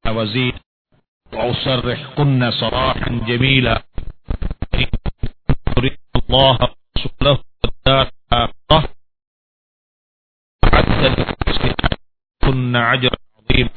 وزيد وأصرحكن صراحا جميلا تريد الله ورسوله والدار الآخرة أعد كن أجرا عظيما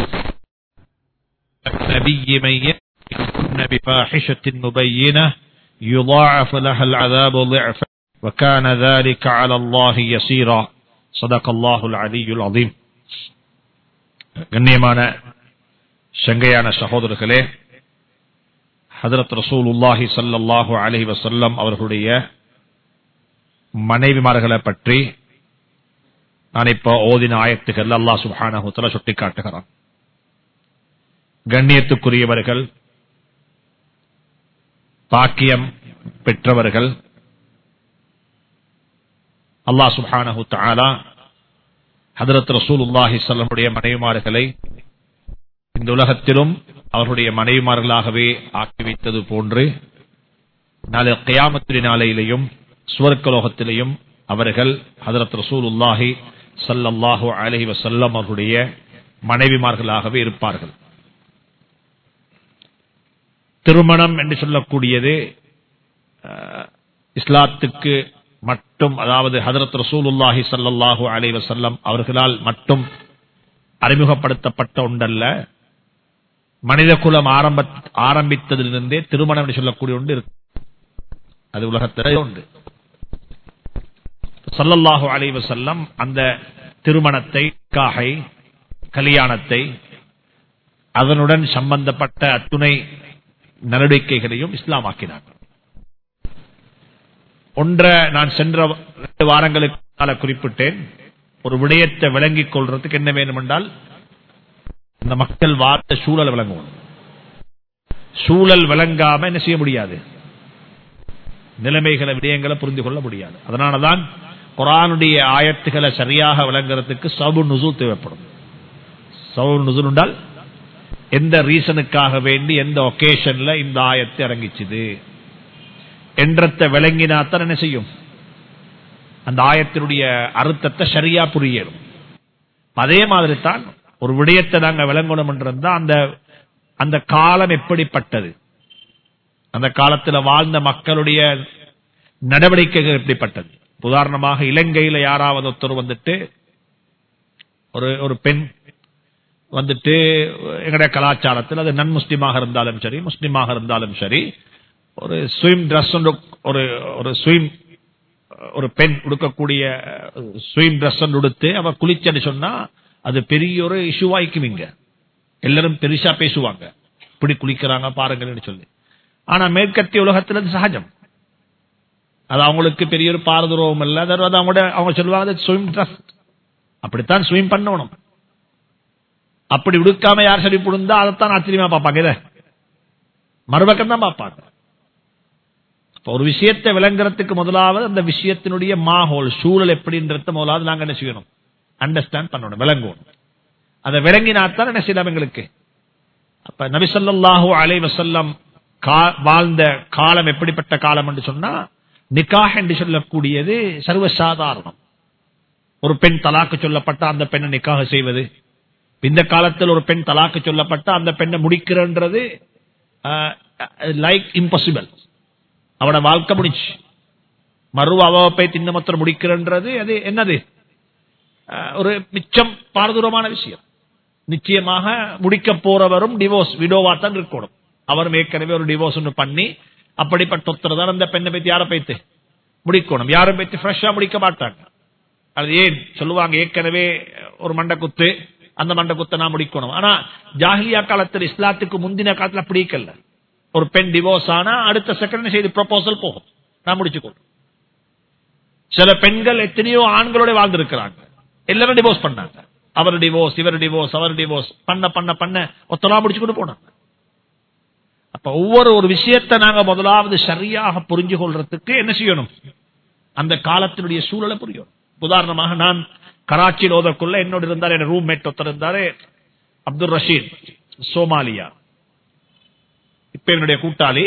النبي من يأتكن بفاحشة مبينة يضاعف لها العذاب ضعفا وكان ذلك على الله يسيرا صدق الله العلي العظيم கண்ணியமான சங்கையான சகோதரர்களே ஹதரத் ரசூலுல்லாஹி ஸல்லல்லாஹு அலைஹி வஸல்லம் அவர்களுடைய மனைவிமார்களை பற்றி நான் இப்ப ஓதின ஆயத்துகள் அல்லாஹ் சுப்ஹானஹு வ தஆலா சுட்டிக்காட்டுகிறான் கண்ணியத்துக்குரியவர்கள் பாக்கியம் பெற்றவர்கள் அல்லாஹ் சுப்ஹானஹு வ தஆலா ஹதரத் ரசூலுல்லாஹி ஸல்லமுடைய மனைவிமார்களை இந்த உலகத்திலும் அவர்களுடைய மனைவிமார்களாகவே ஆக்கி வைத்தது போன்று நாளை கயாமத்திரி நாளையிலையும் சுவர்க்கலோகத்திலையும் அவர்கள் ஹதரத் ரசூலுல்லாஹி ஸல்லல்லாஹு அலைஹி வஸல்லம் அவர்களுடைய மனைவிமார்களாகவே இருப்பார்கள் திருமணம் என்று சொல்லக்கூடியது அஹ், இஸ்லாத்துக்கு மட்டும் அதாவது ஹதரத் ரசூலுல்லாஹி ஸல்லல்லாஹு அலைஹி வஸல்லம் அவர்களால் மட்டும் அறிமுகப்படுத்தப்பட்ட ஒன்றல்ல மனித குலம் ஆரம்ப ஆரம்பித்ததிலிருந்தே திருமணம் என்று சொல்லக்கூடிய ஒன்று இருக்கு அது உலகத்தில் உண்டு ஸல்லல்லாஹு அலைஹி வஸல்லம் அந்த திருமணத்தை காகை கல்யாணத்தை அதனுடன் சம்பந்தப்பட்ட அத்துணை நடவடிக்கைகளையும் இஸ்லாமாக்கினார் ஒன்ற நான் சென்ற ரெண்டு வாரங்களுக்கு முன்னால குறிப்பிட்டேன் ஒரு விடயத்தை விளங்கிக் கொள்றதுக்கு என்ன வேணும் என்றால் இந்த மக்கள் வார்த்தை சூழல் விளங்குவோம் சூழல் விளங்காம என்ன செய்ய முடியாது நிலைமைகளை விடயங்களை புரிந்து கொள்ள முடியாது அதனாலதான் குரானுடைய ஆயத்துகளை சரியாக விளங்குறதுக்கு சபு நுசு தேவைப்படும் சபு நுசு என்றால் எந்த ரீசனுக்காக வேண்டி எந்த ஒகேஷன்ல இந்த ஆயத்தை இறங்கிச்சுது என்றத்தை விளங்கினாத்தான் என்ன செய்யும் அந்த ஆயத்தினுடைய அர்த்தத்தை சரியா புரியணும் அதே மாதிரி தான் ஒரு விடயத்தை நாங்க விளங்கணும் என்றிருந்தா அந்த அந்த காலம் எப்படிப்பட்டது அந்த காலத்துல வாழ்ந்த மக்களுடைய நடவடிக்கைகள் எப்படிப்பட்டது உதாரணமாக இலங்கையில யாராவது ஒருத்தர் வந்துட்டு ஒரு ஒரு பெண் வந்துட்டு எங்களுடைய கலாச்சாரத்தில் அது நன் முஸ்லீமாக இருந்தாலும் சரி முஸ்லீமாக இருந்தாலும் சரி ஒரு ஸ்விம் ட்ரெஸ் ஒரு ஒரு ஸ்விம் ஒரு பெண் உடுக்கக்கூடிய ஸ்விம் ட்ரெஸ் உடுத்து அவ குளிச்சன்னு சொன்னா அது பெரிய ஒரு இஷ்யூவாய்க்கும் இங்க எல்லாரும் பெருசா பேசுவாங்க இப்படி குளிக்கிறாங்க பாருங்கன்னு சொல்லி ஆனா மேற்கத்திய உலகத்துல அது சகஜம் அது அவங்களுக்கு பெரிய ஒரு பாரதுருவம் இல்ல அதாவது அவங்க அவங்க சொல்லுவாங்க ஸ்விம் ட்ரெஸ் அப்படித்தான் ஸ்விம் பண்ணணும் அப்படி உடுக்காம யார் சரி புடுந்தா அதைத்தான் ஆச்சரியமா பார்ப்பாங்க இதை மறுபக்கம் தான் பார்ப்பாங்க இப்ப ஒரு விஷயத்தை விளங்குறதுக்கு முதலாவது அந்த விஷயத்தினுடைய மாஹோல் சூழல் எப்படின்றத முதலாவது நாங்க என்ன செய்யணும் அண்டர்ஸ்டாண்ட் பண்ணணும் விளங்குவோம் அதை விளங்கினாத்தான் என்ன செய்யலாம் எங்களுக்கு அப்ப நபிசல்லாஹூ அலை வசல்லம் வாழ்ந்த காலம் எப்படிப்பட்ட காலம் என்று சொன்னா நிக்காஹ் என்று சொல்லக்கூடியது சர்வசாதாரணம் ஒரு பெண் தலாக்கு சொல்லப்பட்ட அந்த பெண்ணை நிக்காக செய்வது இந்த காலத்தில் ஒரு பெண் தலாக்கு சொல்லப்பட்ட அந்த பெண்ணை முடிக்கிறன்றது லைக் இம்பாசிபிள் அவட வாழ்க்கை முடிச்சு மறு அவப்பை திண்ணமத்திரம் முடிக்கிறன்றது அது என்னது ஒரு மிச்சம் பாரதூரமான விஷயம் நிச்சயமாக முடிக்க போறவரும் டிவோர்ஸ் விடோவா தான் இருக்கணும் அவரும் ஏற்கனவே ஒரு டிவோர்ஸ் ஒன்று பண்ணி அப்படிப்பட்ட ஒருத்தர் தான் அந்த பெண்ணை பத்தி யாரை பைத்து முடிக்கணும் யாரும் பத்தி ஃப்ரெஷ்ஷா முடிக்க மாட்டாங்க அது ஏன் சொல்லுவாங்க ஏற்கனவே ஒரு மண்டை குத்து அந்த மண்டை குத்தை நான் முடிக்கணும் ஆனா ஜாகிலியா காலத்தில் இஸ்லாத்துக்கு முந்தின காலத்தில் அப்படி இருக்கல ஒரு பெண் டிவோர்ஸ் ஆனா அடுத்த செகண்ட் செய்து ப்ரொபோசல் போகும் நான் முடிச்சுக்கொள்ளும் சில பெண்கள் எத்தனையோ ஆண்களோட வாழ்ந்திருக்கிறாங்க எல்லாரும் டிவோர்ஸ் பண்ணாங்க அவர் டிவோர்ஸ் இவர் டிவோர்ஸ் அவர் டிவோர்ஸ் பண்ண பண்ண பண்ண ஒத்தலா முடிச்சுக்கொண்டு போனாங்க அப்ப ஒவ்வொரு ஒரு விஷயத்தை நாங்க முதலாவது சரியாக புரிஞ்சு கொள்றதுக்கு என்ன செய்யணும் அந்த காலத்தினுடைய சூழலை புரியணும் உதாரணமாக நான் கராச்சியில் ஓதற்குள்ள என்னோட இருந்தார் என் ரூம்மேட் ஒருத்தர் இருந்தாரு அப்துல் ரஷீத் சோமாலியா இப்ப என்னுடைய கூட்டாளி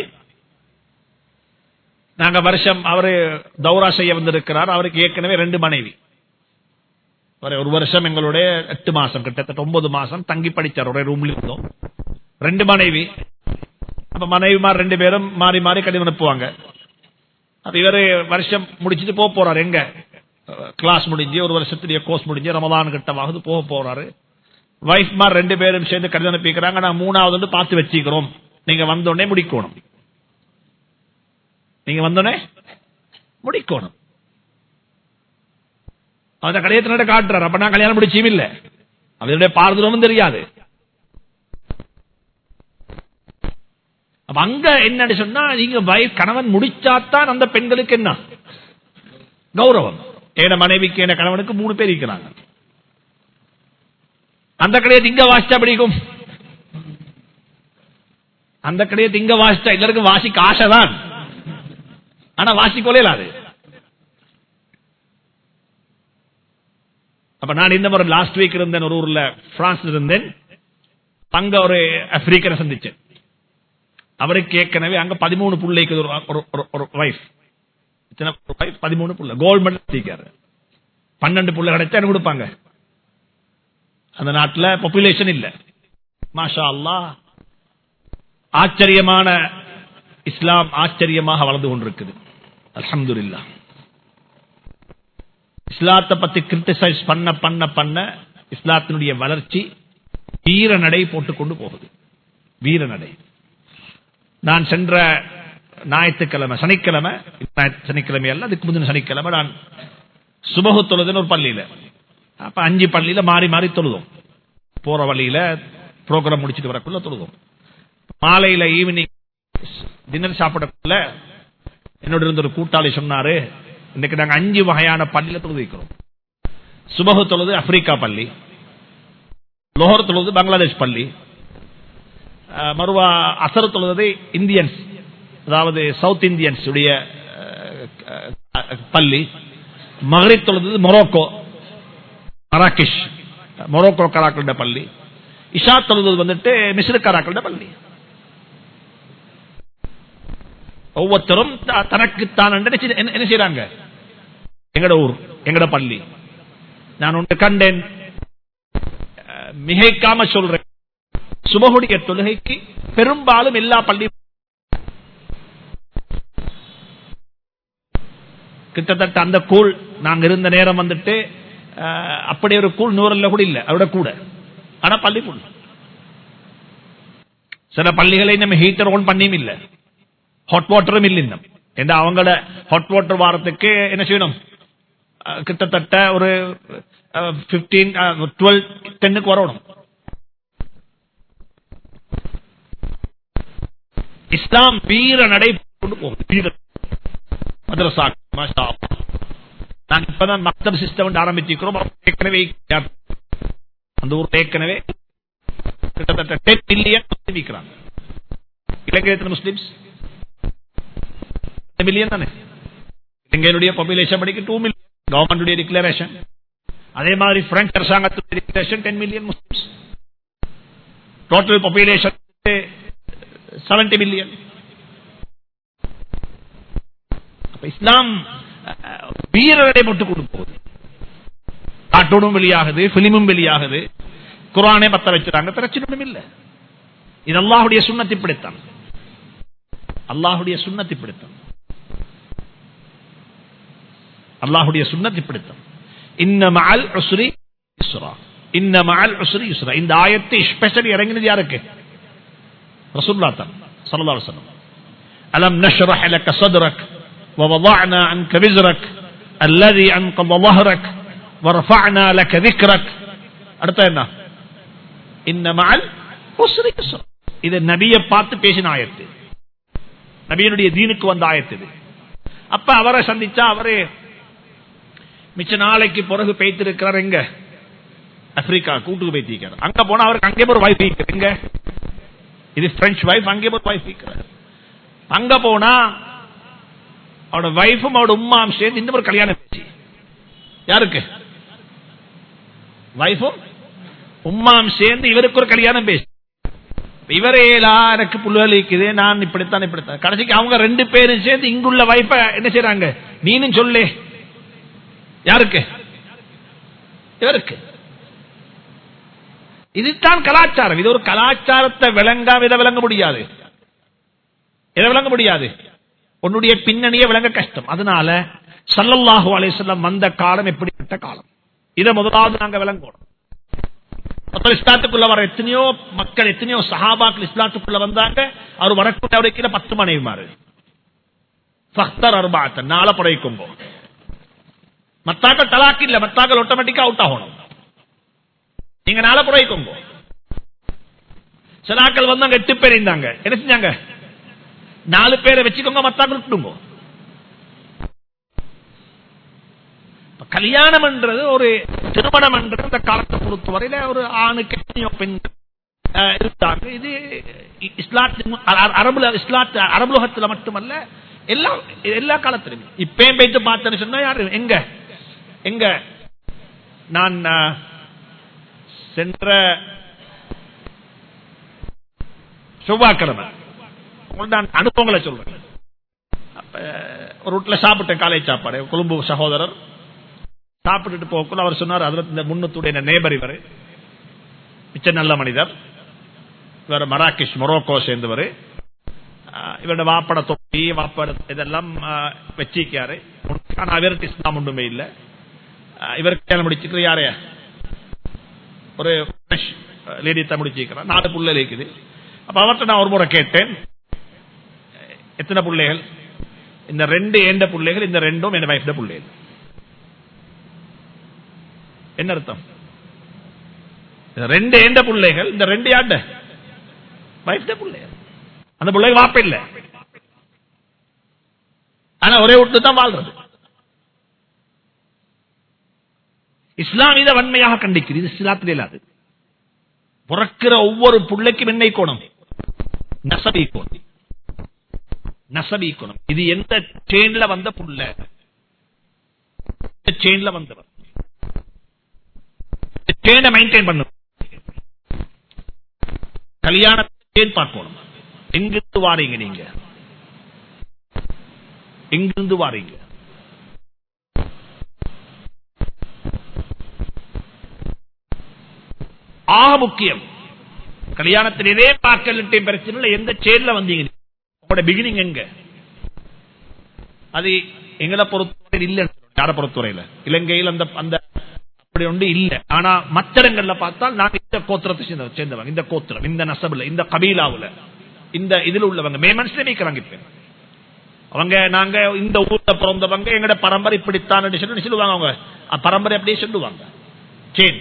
நாங்க வருஷம் அவரு தௌரா செய்ய வந்திருக்கிறார் அவருக்கு ஏற்கனவே ரெண்டு மனைவி ஒரு ஒரு வருஷம் எங்களுடைய எட்டு மாசம் கிட்டத்தட்ட ஒன்பது மாசம் தங்கி படிச்சார் ஒரே ரூம்ல இருந்தோம் ரெண்டு மனைவி அப்ப மனைவிமார் ரெண்டு பேரும் மாறி மாறி கடிதம் அனுப்புவாங்க அப்ப இவரு வருஷம் முடிச்சிட்டு போக போறாரு எங்க கிளாஸ் முடிஞ்சு ஒரு வருஷத்துடைய கோர்ஸ் முடிஞ்சு ரமதான் கிட்டமாகுது போக போறாரு வைஃப் மார் ரெண்டு பேரும் சேர்ந்து கடிதம் அனுப்பிக்கிறாங்க நான் மூணாவது வந்து பார்த்து வச்சுக்கிறோம் நீங்க வந்தோடனே முடிக்கணும் நீங்க வந்தோடனே முடிக்கணும் அந்த கல்யாணத்தினோட காட்டுறாரு அப்ப நான் கல்யாணம் முடிச்சும் இல்ல அவருடைய பாரதூரமும் தெரியாது அப்ப அங்க என்னன்னு சொன்னா நீங்க வைஃப் கணவன் முடிச்சாத்தான் அந்த பெண்களுக்கு என்ன கௌரவம் ஏன மனைவிக்கு என கணவனுக்கு மூணு பேர் இருக்கிறாங்க அந்த கடையை திங்க வாசிச்சா பிடிக்கும் அந்த கடையை திங்க வாசிச்சா எல்லாருக்கும் வாசிக்க ஆசைதான் ஆனா வாசிக்கொள்ளே அது அப்ப நான் இந்த முறை லாஸ்ட் வீக் இருந்தேன் ஒரு ஊர்ல பிரான்ஸ்ல இருந்தேன் அங்க ஒரு ஆப்பிரிக்கனை சந்திச்சேன் அவருக்கு ஏற்கனவே அங்க பதிமூணு பிள்ளைக்கு ஒரு ஒரு- ஒரு வைஃப் பதிமூணு புள்ள கோல்டு மெடல் தீக்காரு பன்னெண்டு புள்ள கிடைச்சா எனக்கு கொடுப்பாங்க அந்த நாட்டுல பாப்புலேஷன் இல்ல மாஷா அல்லாஹ் ஆச்சரியமான இஸ்லாம் ஆச்சரியமாக வளர்ந்து கொண்டிருக்குது அல்ஹம்துலில்லாஹ் இஸ்லாத்தை பத்தி கிரிட்டிசைஸ் பண்ண பண்ண பண்ண இஸ்லாத்தினுடைய வளர்ச்சி வீர நடை போட்டுக்கொண்டு போகுது வீர நடை நான் சென்ற ஞாயிற்றுக்கிழமை சனிக்கிழமை ஞாயிற்று- சனிக்கிழமை அல்ல அதுக்கு முந்தின சனிக்கிழமை நான் சுபகு தொழுதுன்னு ஒரு பள்ளியில அப்ப அஞ்சு பள்ளியில மாறி மாறி தொழுதோம் போற வழியில ப்ரோக்ராம் முடிச்சிட்டு வரக்குள்ள தொழுதோம் மாலையில ஈவினிங் டின்னர் சாப்பிடக்குள்ள என்னோட இருந்த ஒரு கூட்டாளி சொன்னாரு இன்னைக்கு நாங்க அஞ்சு வகையான பள்ளியில தொழுது வைக்கிறோம் சுபகு தொழுது ஆப்பிரிக்கா பள்ளி லோஹர் தொழுது பங்களாதேஷ் பள்ளி அஹ், மறுவா அசர் தொழுது இந்தியன்ஸ் அதாவது சவுத் இந்தியன்ஸ் உடைய அஹ், அஹ், பள்ளி மகரிப் தொழுது மொரோக்கோ மராகேஷ் மொரோக்கோ கராக்கள பள்ளி இஷா தொழுது வந்துட்டு மிஸ்ரு கராக்கள பள்ளி ஒவ்வொருத்தரும் த- தனக்குத்தான் என்று நினைச்சு- என்ன என்ன செய்யறாங்க எங்கட ஊர் எங்கட பள்ளி நான் ஒன்று கண்டேன் அஹ், மிகைக்காம சொல்றேன் சுபகுடைய தொழுகைக்கு பெரும்பாலும் எல்லா பள்ளி கிட்டத்தட்ட அந்த கூழ் நாங்க இருந்த நேரம் வந்துட்டு அஹ், அப்படி ஒரு கூழ் நூறல்ல கூட இல்ல அதோட கூட ஆனா பள்ளி புல் சில பள்ளிகளை நம்ம ஹீட்டர் ஓன் பண்ணியும் இல்ல ஹாட் வாட்டரும் இல்லை இன்னும் ஏன்னா அவங்களோட ஹாட் வாட்டர் வாரத்துக்கு என்ன செய்யணும் அஹ், கிட்டத்தட்ட ஒரு பிப்டீன் டுவெல் டென்னுக்கு வரணும் இஸ்லாம் வீர நடை கொண்டு போகும் வீர மதரசா மாஷா அல்லாஹ். நாங்க இப்பதான் மக்தப் சிஸ்டம் ஆரம்பிச்சிருக்கிறோம் ஏற்கனவே அந்த ஊர் ஏற்கனவே கிட்டத்தட்ட டென் மில்லியன் இருக்கிறாங்க இலங்கை எத்தனை முஸ்லிம்ஸ் மில்லியன் தானே இலங்கையினுடைய பாப்புலேஷன் படிக்க டூ மில்லியன் கவர்மெண்ட் டிக்ளரேஷன் அதே மாதிரி பிரெஞ்ச் அரசாங்கத்துடைய declaration ten million Muslims total population seventy million Islam ah, வீரரை மட்டும் கொண்டு போகுது கார்ட்டூனும் வெளியாகுது பிலிமும் வெளியாகுது குரானே பத்த வச்சுட்டாங்க பிரச்சனை இல்ல இது அல்லாஹுடைய சுண்ணத்தை பிடித்தான் அல்லாஹுடைய சுண்ணத்தை பிடித்தான் அல்லாஹுடைய சுண்ணத்தை பிடித்தான் இன்ன மஅல் உஸ்ரி யுஸ்ரா இன்ன மஅல் உஸ்ரி யுஸ்ரா இந்த ஆயத்தை ஸ்பெஷலி இறங்கினது யாருக்கு ரசூலுல்லாஹ் தான் ஸல்லல்லாஹு அலைஹி வஸல்லம் அலம் நஷ்ரஹ் லக صدرك ووضعنا عنك وزرك الذي انقض ظهرك ورفعنا لك ذكرك அடுத்து என்ன இன்ன மஅல் உஸ்ரி யுஸ்ரா இது நபியை பார்த்து பேசின ஆயத்து நபியினுடைய தீனுக்கு வந்த ஆயத்து இது அப்ப அவரை சந்திச்சா அவரே மிச்ச நாளைக்கு பிறகு பெய்த்திருக்கிறார் எங்க ஆப்பிரிக்கா கூட்டுக்கு பெய்த்திருக்கிறார் அங்க போனா அவருக்கு அங்கே ஒரு வைஃப் எங்க இது பிரெஞ்சு வைஃப் அங்கே ஒரு வைஃப் இருக்கிறார் அங்க போனா அவட வைஃபும் அவட உம்மாம் சேர்ந்து இந்த ஒரு கல்யாணம் பேச்சு யாருக்கு வைஃபும் உம்மாம் சேர்ந்து இவருக்கு ஒரு கல்யாணம் பேசி இவரேலா எனக்கு புல்வலிக்குது நான் இப்படித்தான் இப்படித்தான் கடைசிக்கு அவங்க ரெண்டு பேரும் சேர்ந்து இங்குள்ள வைஃப என்ன செய்யறாங்க நீனும் சொல்லு யாருக்கு இவருக்கு இதுதான் கலாச்சாரம் இது ஒரு கலாச்சாரத்தை விளங்காம இதை விளங்க முடியாது இதை விளங்க முடியாது உன்னுடைய பின்னணியை விளங்க கஷ்டம் அதனால சல்லல்லாஹு அலைஹிஸ்ஸலாம் வந்த காலம் எப்படிப்பட்ட காலம் இதை முதலாவது நாங்க விளங்கணும் அப்ப இஸ்லாத்துக்குள்ள வர எத்தனையோ மக்கள் எத்தனையோ சஹாபாக்கள் இஸ்லாத்துக்குள்ள வந்தாங்க அவர் வரக்கூடிய அவருக்கு பத்து மனைவி மாறு ஃபக்தர் அர்பாத்த நாள புடைக்கும் மத்தாக்கள் தலாக்கு இல்ல மத்தாக்கள் ஆட்டோமேட்டிக்கா அவுட் ஆகணும் நீங்க நாள புடைக்கும் சிலாக்கள் வந்தாங்க எட்டு பேர் இருந்தாங்க என்ன செஞ்சாங்க நாலு பேரை வச்சுக்கோங்க மத்தாக்கள் விட்டுடுங்க இப்ப கல்யாணம் என்றது ஒரு திருமணம் என்றது இந்த காலத்தை பொறுத்தவரையில ஒரு ஆணுக்கு எத்தனையோ பெண்கள் அஹ், இருந்தாங்க இது இ- இஸ்லாத்தின் அ- அ- அரபுல இஸ்லாத் அரபுலகத்துல மட்டுமல்ல எல்லா எல்லா காலத்திலும் இப்பயும் போயிட்டு பார்த்தேன்னு சொன்னா யாரு எங்க எங்க நான் அஹ், சென்ற செவ்வாய்க்கிழமை உங்களுக்கு நான் அனுபவங்களை சொல்றேன் அப்ப ஒரு வீட்டுல சாப்பிட்டேன் காலை சாப்பாடு கொழும்பு சகோதரர் சாப்பிட்டுட்டு போக்குள்ள அவர் சொன்னார் அதுல இந்த முன்னத்துடைய நேபர் இவர் மிச்ச நல்ல மனிதர் இவர் மராக்கிஷ் மொரோக்கோ சேர்ந்தவர் இவரோட வாப்பட தொப்பி வாப்பட இதெல்லாம் ஆஹ், வச்சிருக்காரு ஆனா அவருக்கு இஸ்லாம் ஒன்றுமே இல்ல ஆஹ், இவருக்கு கல்யாணம் முடிச்சுட்டு யாரையா ஒரு லேடி தான் முடிச்சிருக்கிறார் நாலு புள்ள இருக்குது அப்ப அவர்கிட்ட நான் ஒரு முறை கேட்டேன் எத்தனை பிள்ளைகள் இந்த ரெண்டு ஏண்ட பிள்ளைகள் இந்த ரெண்டும் என் வைஃப்ட பிள்ளைகள் என்ன அர்த்தம் இந்த ரெண்டு ஏண்ட பிள்ளைகள் இந்த ரெண்டு யாண்ட வைஃப்ட பிள்ளைகள் அந்த பிள்ளைகள் வாப்ப இல்ல ஆனா ஒரே வீட்டு தான் வாழ்றது இஸ்லாம் இதை வன்மையாக கண்டிக்கிறது இது இஸ்லாத்திலே இல்லாது பிறக்கிற ஒவ்வொரு பிள்ளைக்கும் என்ன கோணம் நசபி கோணம் நசபி குணம் இது எந்த செயின்ல வந்த புள்ள செயின்ல வந்தவர் செயினை மெயின்டைன் பண்ணும் கல்யாண செயின் பார்க்கணும் எங்கிருந்து வாரீங்க நீங்க எங்கிருந்து வாரீங்க ஆக முக்கியம் கல்யாணத்தில் இதே பார்க்கலிட்டே பிரச்சனை இல்லை, எந்த செயின்ல வந்தீங்க நீங்க? உங்களோட பிகினிங் எங்க அது எங்களை பொறுத்தவரை இல்ல யார பொறுத்தவரையில இலங்கையில் அந்த அந்த அப்படி ஒன்று இல்ல ஆனா மற்ற இடங்கள்ல பார்த்தால் நாங்க இந்த கோத்திரத்தை சேர்ந்த- சேர்ந்தவங்க இந்த கோத்திரம் இந்த நசபுல இந்த கபீலாவுல இந்த இதுல உள்ளவங்க மேமன்ஸ்ல நிக்கிறாங்க இப்ப அவங்க நாங்க இந்த ஊர்ல பிறந்தவங்க எங்கட பரம்பரை இப்படித்தான் சொல்லி சொல்லுவாங்க அவங்க அஹ் பரம்பரை அப்படியே சொல்லுவாங்க சரி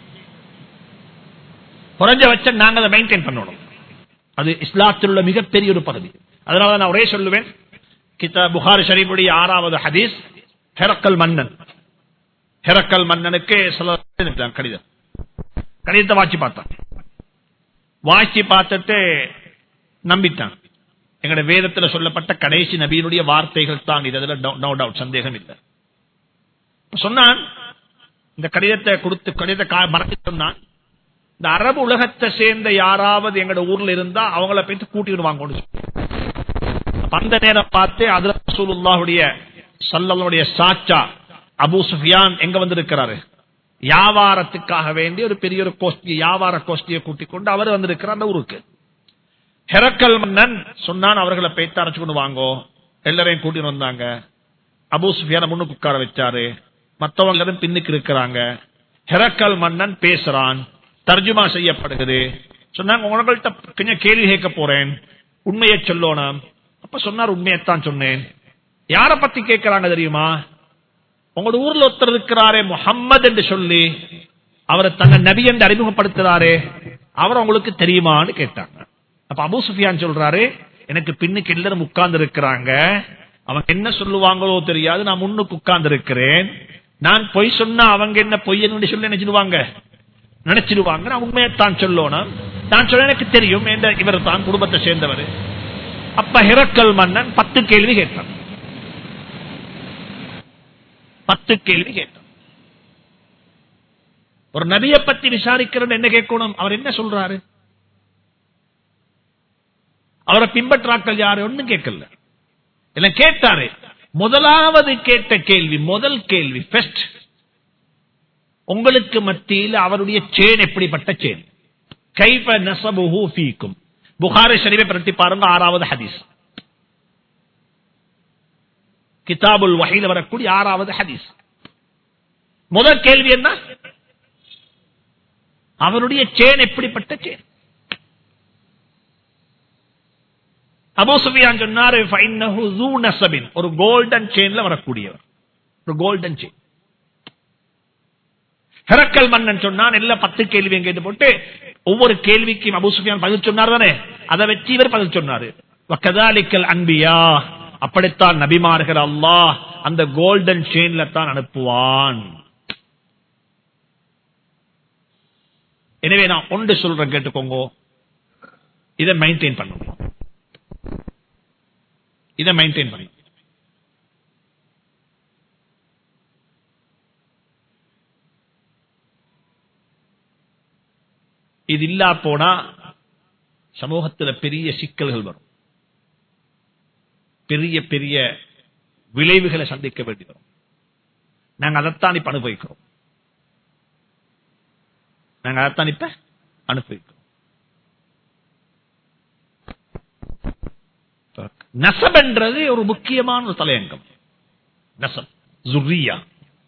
குறைஞ்சபட்சம் நாங்க அதை மெயின்டைன் பண்ணணும் அது இஸ்லாத்தில் உள்ள மிகப்பெரிய ஒரு பகுதி அதனால நான் ஒரே சொல்லுவேன் கிதா புகாரி ஷரீஃபுடைய ஆறாவது ஹதீஸ் ஹெரக்கல் மன்னன் ஹெரக்கல் மன்னனுக்கு சில கடிதம் கடிதத்தை வாட்சி பார்த்தான் வாட்சி பார்த்துட்டு நம்பிட்டான் எங்கட வேதத்தில் சொல்லப்பட்ட கடைசி நபியினுடைய வார்த்தைகள் தான் இது அதுல நோ டவுட் சந்தேகம் இல்லை இப்ப சொன்னான் இந்த கடிதத்தை கொடுத்து கடிதத்தை கா- மறந்து சொன்னான் இந்த அரபு உலகத்தை சேர்ந்த யாராவது எங்கட ஊர்ல இருந்தா அவங்கள போயிட்டு கூட்டிட்டு வாங்க அந்த நேரம் பார்த்து அதுல ரசூலுல்லாஹுடைய சல்லல்லாஹுடைய சாச்சா அபூ சுஃபியான் எங்க வந்திருக்கிறாரு வியாபாரத்துக்காக வேண்டி ஒரு பெரிய ஒரு கோஷ்டி வியாபார கோஷ்டியை கூட்டிக் கொண்டு அவர் வந்திருக்கிறார் அந்த ஊருக்கு ஹெரக்கல் மன்னன் சொன்னான் அவர்களை பேத்து அரைச்சு கொண்டு வாங்கோ எல்லாரையும் கூட்டிட்டு வந்தாங்க அபூ சுஃபியான முன்னுக்கு உட்கார வச்சாரு மத்தவங்க எல்லாரும் பின்னுக்கு இருக்கிறாங்க ஹெரக்கல் மன்னன் பேசுறான் தர்ஜுமா செய்யப்படுகிறது சொன்னாங்க உங்கள்கிட்ட கொஞ்சம் கேள்வி கேட்க போறேன் உண்மையை சொல்லணும் அப்ப சொன்னார் உண்மையைத்தான் சொன்னேன் யார பத்தி கேட்கிறாங்க தெரியுமா உங்களோட ஊர்ல ஒருத்தர் இருக்கிறாரே முஹம்மது என்று சொல்லி அவரை தன்னை நபி என்று அறிமுகப்படுத்துறாரே அவர் உங்களுக்கு தெரியுமான்னு கேட்டாங்க அப்ப அபூ சுஃபியான் சொல்றாரு எனக்கு பின்னுக்கு எல்லாரும் உட்கார்ந்து இருக்கிறாங்க அவங்க என்ன சொல்லுவாங்களோ தெரியாது நான் முன்னுக்கு உட்கார்ந்து இருக்கிறேன் நான் பொய் சொன்னா அவங்க என்ன பொய் என்று சொல்லி நினைச்சிடுவாங்க நினைச்சிடுவாங்க நான் உண்மையைத்தான் சொல்லணும் நான் சொல்ல எனக்கு தெரியும் என்ற இவர் தான் குடும்பத்தை சேர்ந்தவர் அப்ப ஹிரக்கல் மன்னன் பத்து கேள்வி கேட்டான் பத்து கேள்வி கேட்டான் ஒரு நபியை பத்தி விசாரிக்கிறது என்ன கேட்கணும் அவர் என்ன சொல்றாரு அவரை பின்பற்றாக்கள் யாரு ஒன்னும் கேட்கல இல்ல கேட்டாரு முதலாவது கேட்ட கேள்வி முதல் கேள்வி ஃபர்ஸ்ட் உங்களுக்கு மத்தியில் அவருடைய சேன் எப்படிப்பட்ட சேன் கைஃப நசபுஹு ஃபீக்கும் புகாரி ஷரீஃபை பிரட்டி பாருங்க ஆறாவது ஹதீஸ் கிதாபுல் வகையில் வரக்கூடிய ஆறாவது ஹதீஸ் முதல் கேள்வி என்ன அவருடைய சேன் எப்படிப்பட்ட சேன் அபோ சுஃபியான் சொன்னாரு "ஃபைன்னஹு ذو நஸபின்." ஒரு கோல்டன் செயின்ல வரக்கூடியவர் ஒரு கோல்டன் செயின் ஹெரக்கல் மன்னன் சொன்னான் எல்லாம் பத்து கேள்வியும் கேட்டு போட்டு ஒவ்வொரு கேள்விக்கும் அபு சுஃபியான் பதில் சொன்னார் தானே அதை வச்சு இவர் பதில் சொன்னாரு வக்கதாலிக்கல் அன்பியா அப்படித்தான் நபிமார்கள் அல்லாஹ் அந்த கோல்டன் செயின்ல தான் அனுப்புவான் எனவே நான் ஒன்று சொல்றேன் கேட்டுக்கோங்க இதை மெயின்டைன் பண்ணுங்க இதை மெயின்டைன் பண்ணுங்க இது இல்லா போனா சமூகத்துல பெரிய சிக்கல்கள் வரும் பெரிய பெரிய விளைவுகளை சந்திக்க வேண்டி வரும் நாங்க அதைத்தான் இப்ப அனுபவிக்கிறோம் நாங்க அதைத்தான் இப்ப அனுபவிக்கிறோம் நசப் என்றது ஒரு முக்கியமான ஒரு தலையங்கம் நசப் ஜுர்ரியா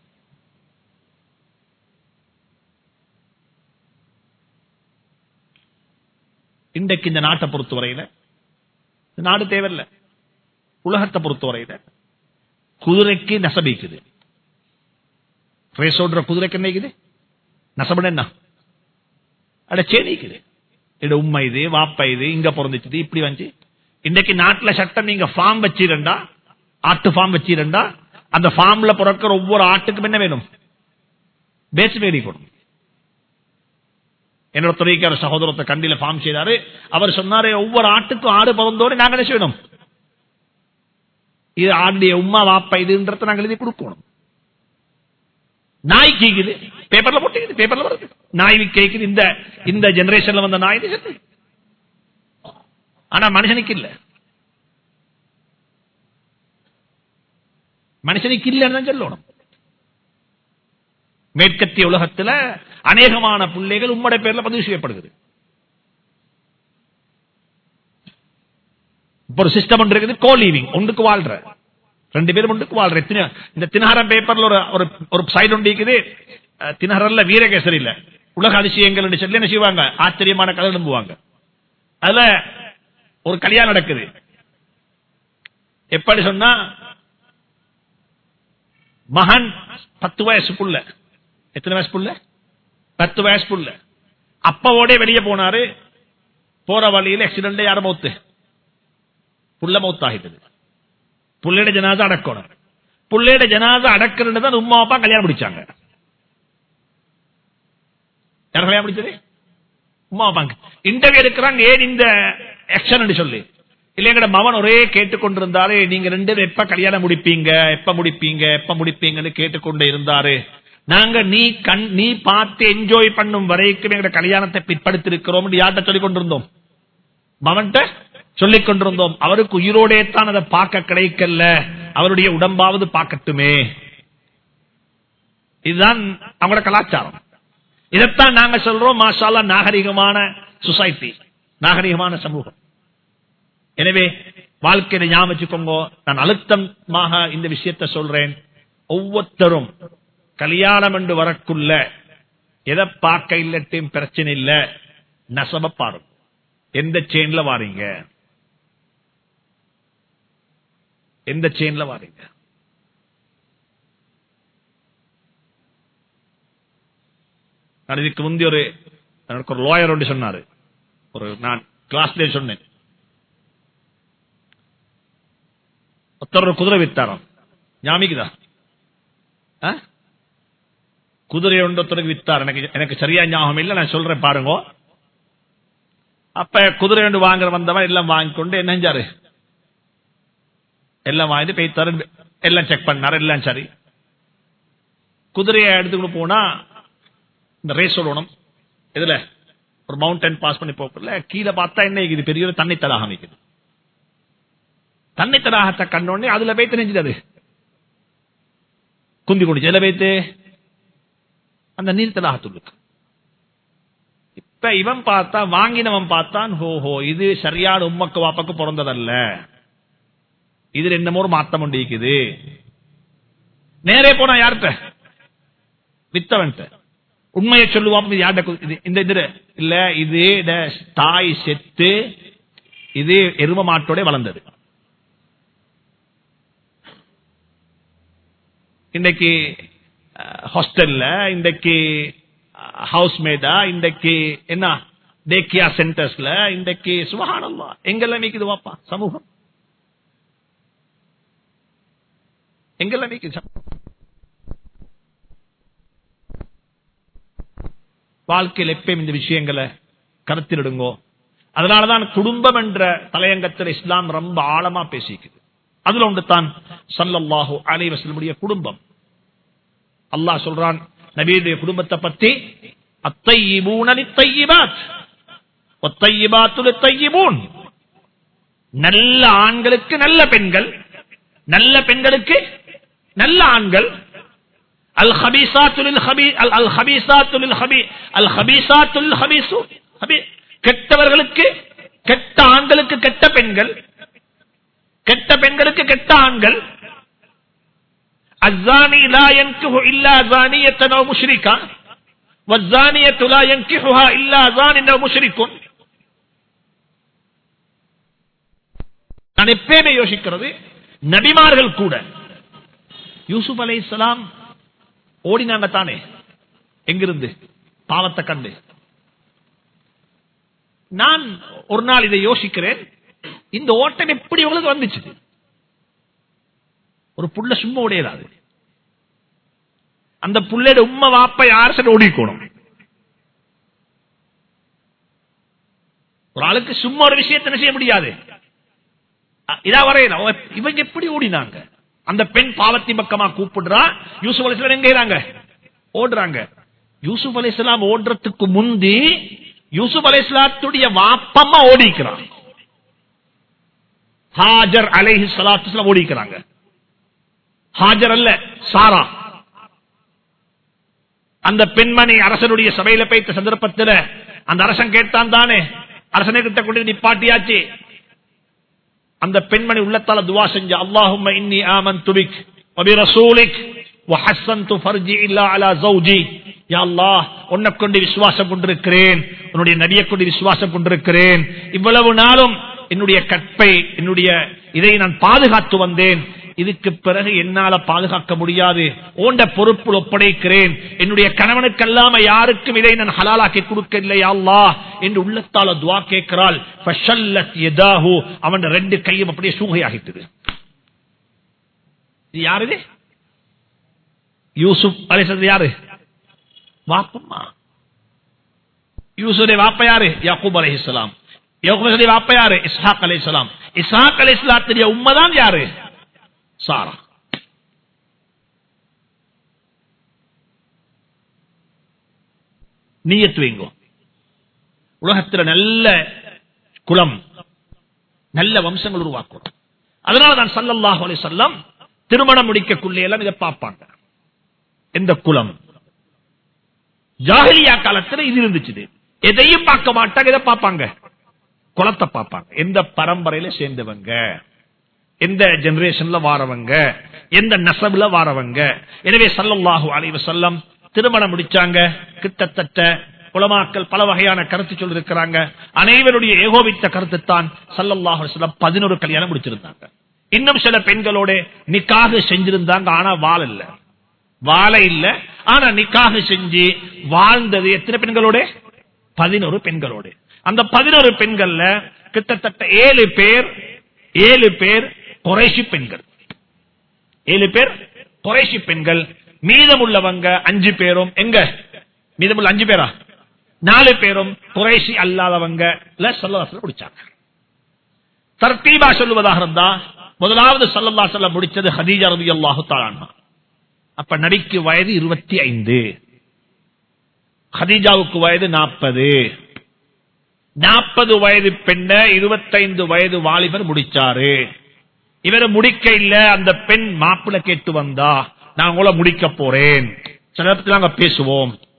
இன்றைக்கு இந்த நாட்டை பொறுத்தவரையில இந்த நாடு தேவையில்லை உலகத்தை பொறுத்தவரையில குதிரைக்கு நசபிக்குது ரேசோடுற குதிரைக்கு என்ன இருக்குது நசபன் என்ன அட சேனிக்குது இது உண்மை இது வாப்பா இது இங்க பிறந்துச்சு இப்படி வந்து இன்னைக்கு நாட்டுல சட்டம் நீங்க ஃபார்ம் வச்சிருந்தா ஆட்டு ஃபார்ம் வச்சிருந்தா அந்த ஃபார்ம்ல பிறக்கிற ஒவ்வொரு ஆட்டுக்கும் என்ன வேணும் பேச்சு வேடி கொடுக்கும் என்னோட துறைக்கார சகோதரத்தை கண்டில ஃபார்ம் செய்தாரு அவர் சொன்னாரு ஒவ்வொரு ஆட்டுக்கும் ஆடு பிறந்தோடு நாங்க என்ன செய்யணும் இது ஆண்டுடைய உமா வாப்பா இதுன்றத நாங்க எழுதி கொடுக்கணும் நாய் கேக்குது பேப்பர்ல போட்டுக்குது பேப்பர்ல வருது நாய் கேக்குது இந்த இந்த ஜெனரேஷன்ல வந்த நாய் இது செத்து. ஆனா மனுஷனுக்கு இல்ல மனுஷனுக்கு இல்லைன்னு தான் சொல்லணும் மேற்கத்திய உலகத்துல அநேகமான பிள்ளைகள் உம்மட பேர்ல பதிவு செய்யப்படுகிறது இப்ப ஒரு சிஸ்டம் ஒன்று இருக்குது கோ லீவிங் ஒன்றுக்கு வாழ்ற ரெண்டு பேரும் ஒன்றுக்கு வாழ்ற எத்தனை இந்த தினகரம் பேப்பர்ல ஒரு ஒரு- ஒரு சைடு ஒன்று இருக்குது அஹ், தினகரன்ல வீரகேசரி இல்ல உலக அதிசயங்கள் சொல்லி என்ன செய்வாங்க ஆச்சரியமான கதை நம்புவாங்க அதுல ஒரு கல்யாணம் நடக்குது எப்படி சொன்னா மகன் பத்து வயசு புள்ள எத்தனை வயசு புள்ள பத்து வயசு புள்ள அப்பாவோட வெளியே போனாரு போற வழியில் ஆக்சிடென்ட் யார மௌத்து புள்ள மௌத்தாகிட்டது புள்ளையோட ஜனாதா அடக்கணும் புள்ளையோட ஜனாதா அடக்கிறது தான் உமா அப்பா கல்யாணம் முடிச்சாங்க யார் கல்யாணம் முடிச்சது உமா அப்பாங்க இன்டர்வியூ எடுக்கிறாங்க ஏன் இந்த ஆக்ஷன் சொல்லி இல்லைங்கட மவன் ஒரே கேட்டுக்கொண்டிருந்தாரு நீங்க ரெண்டு பேரும் எப்ப கல்யாணம் முடிப்பீங்க எப்ப முடிப்பீங்க எப்ப முடிப்பீங்கன்னு கேட்டுக்கொண்டு இருந்தாரு நாங்க நீ கண் நீ பார்த்து என்ஜாய் பண்ணும் வரைக்கும் எங்க கல்யாணத்தை பிற்படுத்திருக்கிறோம் யார்கிட்ட சொல்லிக் கொண்டிருந்தோம் மவன்கிட்ட சொல்லிக் கொண்டிருந்தோம் அவருக்கு உயிரோடே தான் அதை பார்க்க கிடைக்கல அவருடைய உடம்பாவது பார்க்கட்டுமே இதுதான் அவங்களோட கலாச்சாரம் இதைத்தான் நாங்க சொல்றோம் மாஷால்லா நாகரிகமான சொசைட்டி நாகரிகமான சமூகம் எனவே வாழ்க்கையில ஞாபகம் வச்சுக்கோங்க நான் அழுத்தமாக இந்த விஷயத்தை சொல்றேன் ஒவ்வொருத்தரும் கல்யாணம் என்று வரக்குள்ள எதை பார்க்க இல்லட்டும் பிரச்சனை இல்ல நசப பாருங்க எந்த செயின்ல வாரீங்க எந்த செயின்ல வாரீங்க நான் இதுக்கு முந்தி ஒரு எனக்கு ஒரு லாயர் ஒன்று சொன்னாரு ஒரு நான் கிளாஸ்ல சொன்னேன் ஒருத்தர் ஒரு குதிரை வித்தாராம் ஞாபகிதா குதிரை ஒன்று ஒருத்தருக்கு வித்தார் எனக்கு எனக்கு சரியா ஞாபகம் இல்லை நான் சொல்றேன் பாருங்க அப்ப குதிரை ஒன்று வாங்குற வந்தவன் எல்லாம் வாங்கி கொண்டு என்ன செஞ்சாரு எல்லாம் வாங்கிட்டு போய்த்தாரு எல்லாம் செக் பண்ணாரு எல்லாம் சரி குதிரையை எடுத்துக்கிட்டு போனா இந்த ரேஸ் ஓடணும் இதுல ஒரு மவுண்டன் பாஸ் பண்ணி போகல கீழே பார்த்தா என்ன இது பெரிய ஒரு தண்ணி தடாகம் இருக்குது தண்ணி தடாகத்தை கண்டோடனே அதுல போய் தெரிஞ்சது அது குந்தி குடிச்சு எதுல போய்த்து அந்த நீர் தலாகத்துள்ளுக்கு இப்ப இவன் பார்த்தா வாங்கினவன் பார்த்தான் ஹோஹோ இது சரியான உம்மக்கு வாப்பக்கு பிறந்ததல்ல இதுல என்னமோ ஒரு மாத்தம் உண்டு இருக்குது நேரே போனா யார்கிட்ட வித்தவன்ட்ட உண்மையை சொல்லுவான் இது யார்கிட்ட கு- இது- இந்த இது இல்ல இது இத தாய் செத்து இது எரும மாட்டோட வளர்ந்தது இன்னைக்கு ஹாஸ்டல்ல இன்றைக்கு ஹவுஸ் மேடா இன்றைக்கு என்ன டேக்கியா சென்டர்ஸ்ல இன்றைக்கு சுபஹானல்லா எங்கெல்லாம் மீக்குது வாப்பா சமூகம் எங்கெல்லாம் மீக்குது சமூகம்? வாழ்க்கையில் எப்பயும் இந்த விஷயங்களை கருத்திடுங்கோ அதனாலதான் குடும்பம் என்ற தலையங்கத்தில் இஸ்லாம் ரொம்ப ஆழமா பேசிக்குது அதுல ஒன்று தான் சல்லல்லாஹு அலைஹி வஸல்லமுடைய குடும்பம் அல்லாஹ் சொல்றான் நபியுடைய குடும்பத்தை பத்தி அத்தையிபூன லித்தையிபாத் ஒத்தையிபாத்து லித்தையிபூன் நல்ல ஆண்களுக்கு நல்ல பெண்கள் நல்ல பெண்களுக்கு நல்ல ஆண்கள் அல் ஹபீசாத்துலில் ஹபீ அல் அல் ஹபீசாத்துலில் ஹபீ அல் ஹபீசாத்துலில் ஹபீசு ஹபீ கெட்டவர்களுக்கு கெட்ட ஆண்களுக்கு கெட்ட பெண்கள் கெட்ட பெண்களுக்கு கெட்ட ஆண்கள் الزاني لا ينكح إلا زانية أو مشركة والزانية لا ينكحها إلا زان أو مشرك நான் எப்பயுமே யோசிக்கிறது நபிமார்கள் கூட யூசுப் அலை இஸ்லாம் ஓடினாங்க தானே எங்கிருந்து பாவத்தை கண்டு நான் ஒரு நாள் இதை யோசிக்கிறேன் இந்த ஓட்டம் எப்படி உங்களுக்கு வந்துச்சு ஒரு புள்ள சும்மா உடையலாது அந்த புள்ளையோட உண்மை வாப்ப யார் சரி ஓடிக்கணும் ஒரு ஆளுக்கு சும்மா ஒரு விஷயத்தை என்ன செய்ய முடியாது அ- இதா வரையில இவங்க எப்படி ஓடினாங்க அந்த பெண் பாவத்தின் பக்கமா கூப்பிடுறா யூசுப் அலிஸ்லாம் எங்க இருக்காங்க? ஓடுறாங்க யூசுப் அலிஸ்லாம் ஓடுறதுக்கு முந்தி யூசுப் அலிஸ்லாத்துடைய வாப்பம்மா ஓடிக்கிறான் ஹாஜர் அலைஹி ஸலாத்து ஓடிக்கிறாங்க ஹாஜர் அல்ல சாரா அந்த பெண்மணி அரசனுடைய சபையில போய்த்த சந்தர்ப்பத்தில் அந்த அரசன் கேட்டான் தானே அரசனை கிட்ட கொண்டு நிப்பாட்டியாச்சு அந்த பெண்மணி உள்ளத்தால துவா செஞ்ச அல்லாஹும்ம இன்னி ஆமன்து பிக் வபி ரசூலிக் வஹஸ்ஸன்து ஃபர்ஜி இல்லா அலா ஜௌஜி யா அல்லாஹ் உன்னை கொண்டு விசுவாசம் கொண்டிருக்கிறேன் உன்னுடைய நபியை கொண்டு விசுவாசம் கொண்டிருக்கிறேன் இவ்வளவு நாளும் என்னுடைய கற்பை என்னுடைய இதை நான் பாதுகாத்து வந்தேன் இதுக்கு பிறகு என்னால பாதுகாக்க முடியாது ஓண்ட பொறுப்பில் ஒப்படைக்கிறேன் என்னுடைய கணவனுக்கு அல்லாம யாருக்கும் இதை நான் ஹலாலாக்கி கொடுக்கவில்லை அல்லாஹ் என்று உள்ளத்தால துவா கேட்கிறாள் ஃபஷல்லத் யதாஹு அவன் ரெண்டு கையும் அப்படியே சூகையாகிட்டது இது யாரு இது? யூசுப் அலிசது யாரு வாப்பம்மா யூசுடைய வாப்ப யாரு யாக்கூப் அலைஹிஸ்ஸலாம் யாக்கூப் வாப்ப யாரு இஸ்ஹாக் அலைஹிஸ்ஸலாம் இஸ்ஹாக் அலைஹிஸ்ஸலாத்துடைய உம்மதான் யாரு சாரா நீயத்து வைங்கோ உலகத்துல நல்ல குலம் நல்ல வம்சங்கள் உருவாக்கணும் அதனால தான் சல்லல்லாஹு அலைஹி வஸல்லம் திருமணம் முடிக்கக்குள்ளே எல்லாம் இதை பார்ப்பாங்க எந்த குலம் ஜாகிலியா காலத்துல இது இருந்துச்சு எதையும் பார்க்க மாட்டாங்க இதை பார்ப்பாங்க குலத்தை பார்ப்பாங்க எந்த பரம்பரையில சேர்ந்தவங்க எந்த ஜெனரேஷன்ல வாரவங்க எந்த நசபுல வாரவங்க எனவே சல்லல்லாஹு அலைஹி வஸல்லம் திருமணம் முடிச்சாங்க கிட்டத்தட்ட உலமாக்கள் பல வகையான கருத்து சொல்லிருக்கிறாங்க அனைவருடைய ஏகோபித்த கருத்து தான் சல்லல்லாஹு அலைஹி வஸல்லம் பதினோரு கல்யாணம் முடிச்சிருந்தாங்க இன்னும் சில பெண்களோட நிக்காக செஞ்சிருந்தாங்க ஆனா வாழ இல்ல வாழ இல்ல ஆனா நிக்காக செஞ்சு வாழ்ந்தது எத்தனை பெண்களோட பதினோரு பெண்களோடு அந்த பதினோரு பெண்கள்ல கிட்டத்தட்ட ஏழு பேர் ஏழு பேர் குறைசி பெண்கள் ஏழு பேர் குறைசி பெண்கள் மீதமுள்ளவங்க அஞ்சு பேரும் எங்க மீதமுள்ள அஞ்சு பேரா நாலு பேரும் குறைசி அல்லாதவங்க சொல்லவாசல முடிச்சாங்க தர்த்தீபா சொல்லுவதாக இருந்தா முதலாவது சல்லல்லா சொல்ல முடிச்சது ஹதீஜா ரதி அல்லாஹு தாலானா அப்ப நபிக்கு வயது இருபத்தி ஐந்து ஹதீஜாவுக்கு வயது நாற்பது நாற்பது வயது பெண்ண இருபத்தைந்து வயது வாலிபர் முடிச்சாரு இவரை முடிக்க இல்ல அந்த பெண் மாப்பிள்ள கேட்டு வந்தா நான் உங்களை முடிக்க போறேன் சில நேரத்தில் நாங்க பேசுவோம்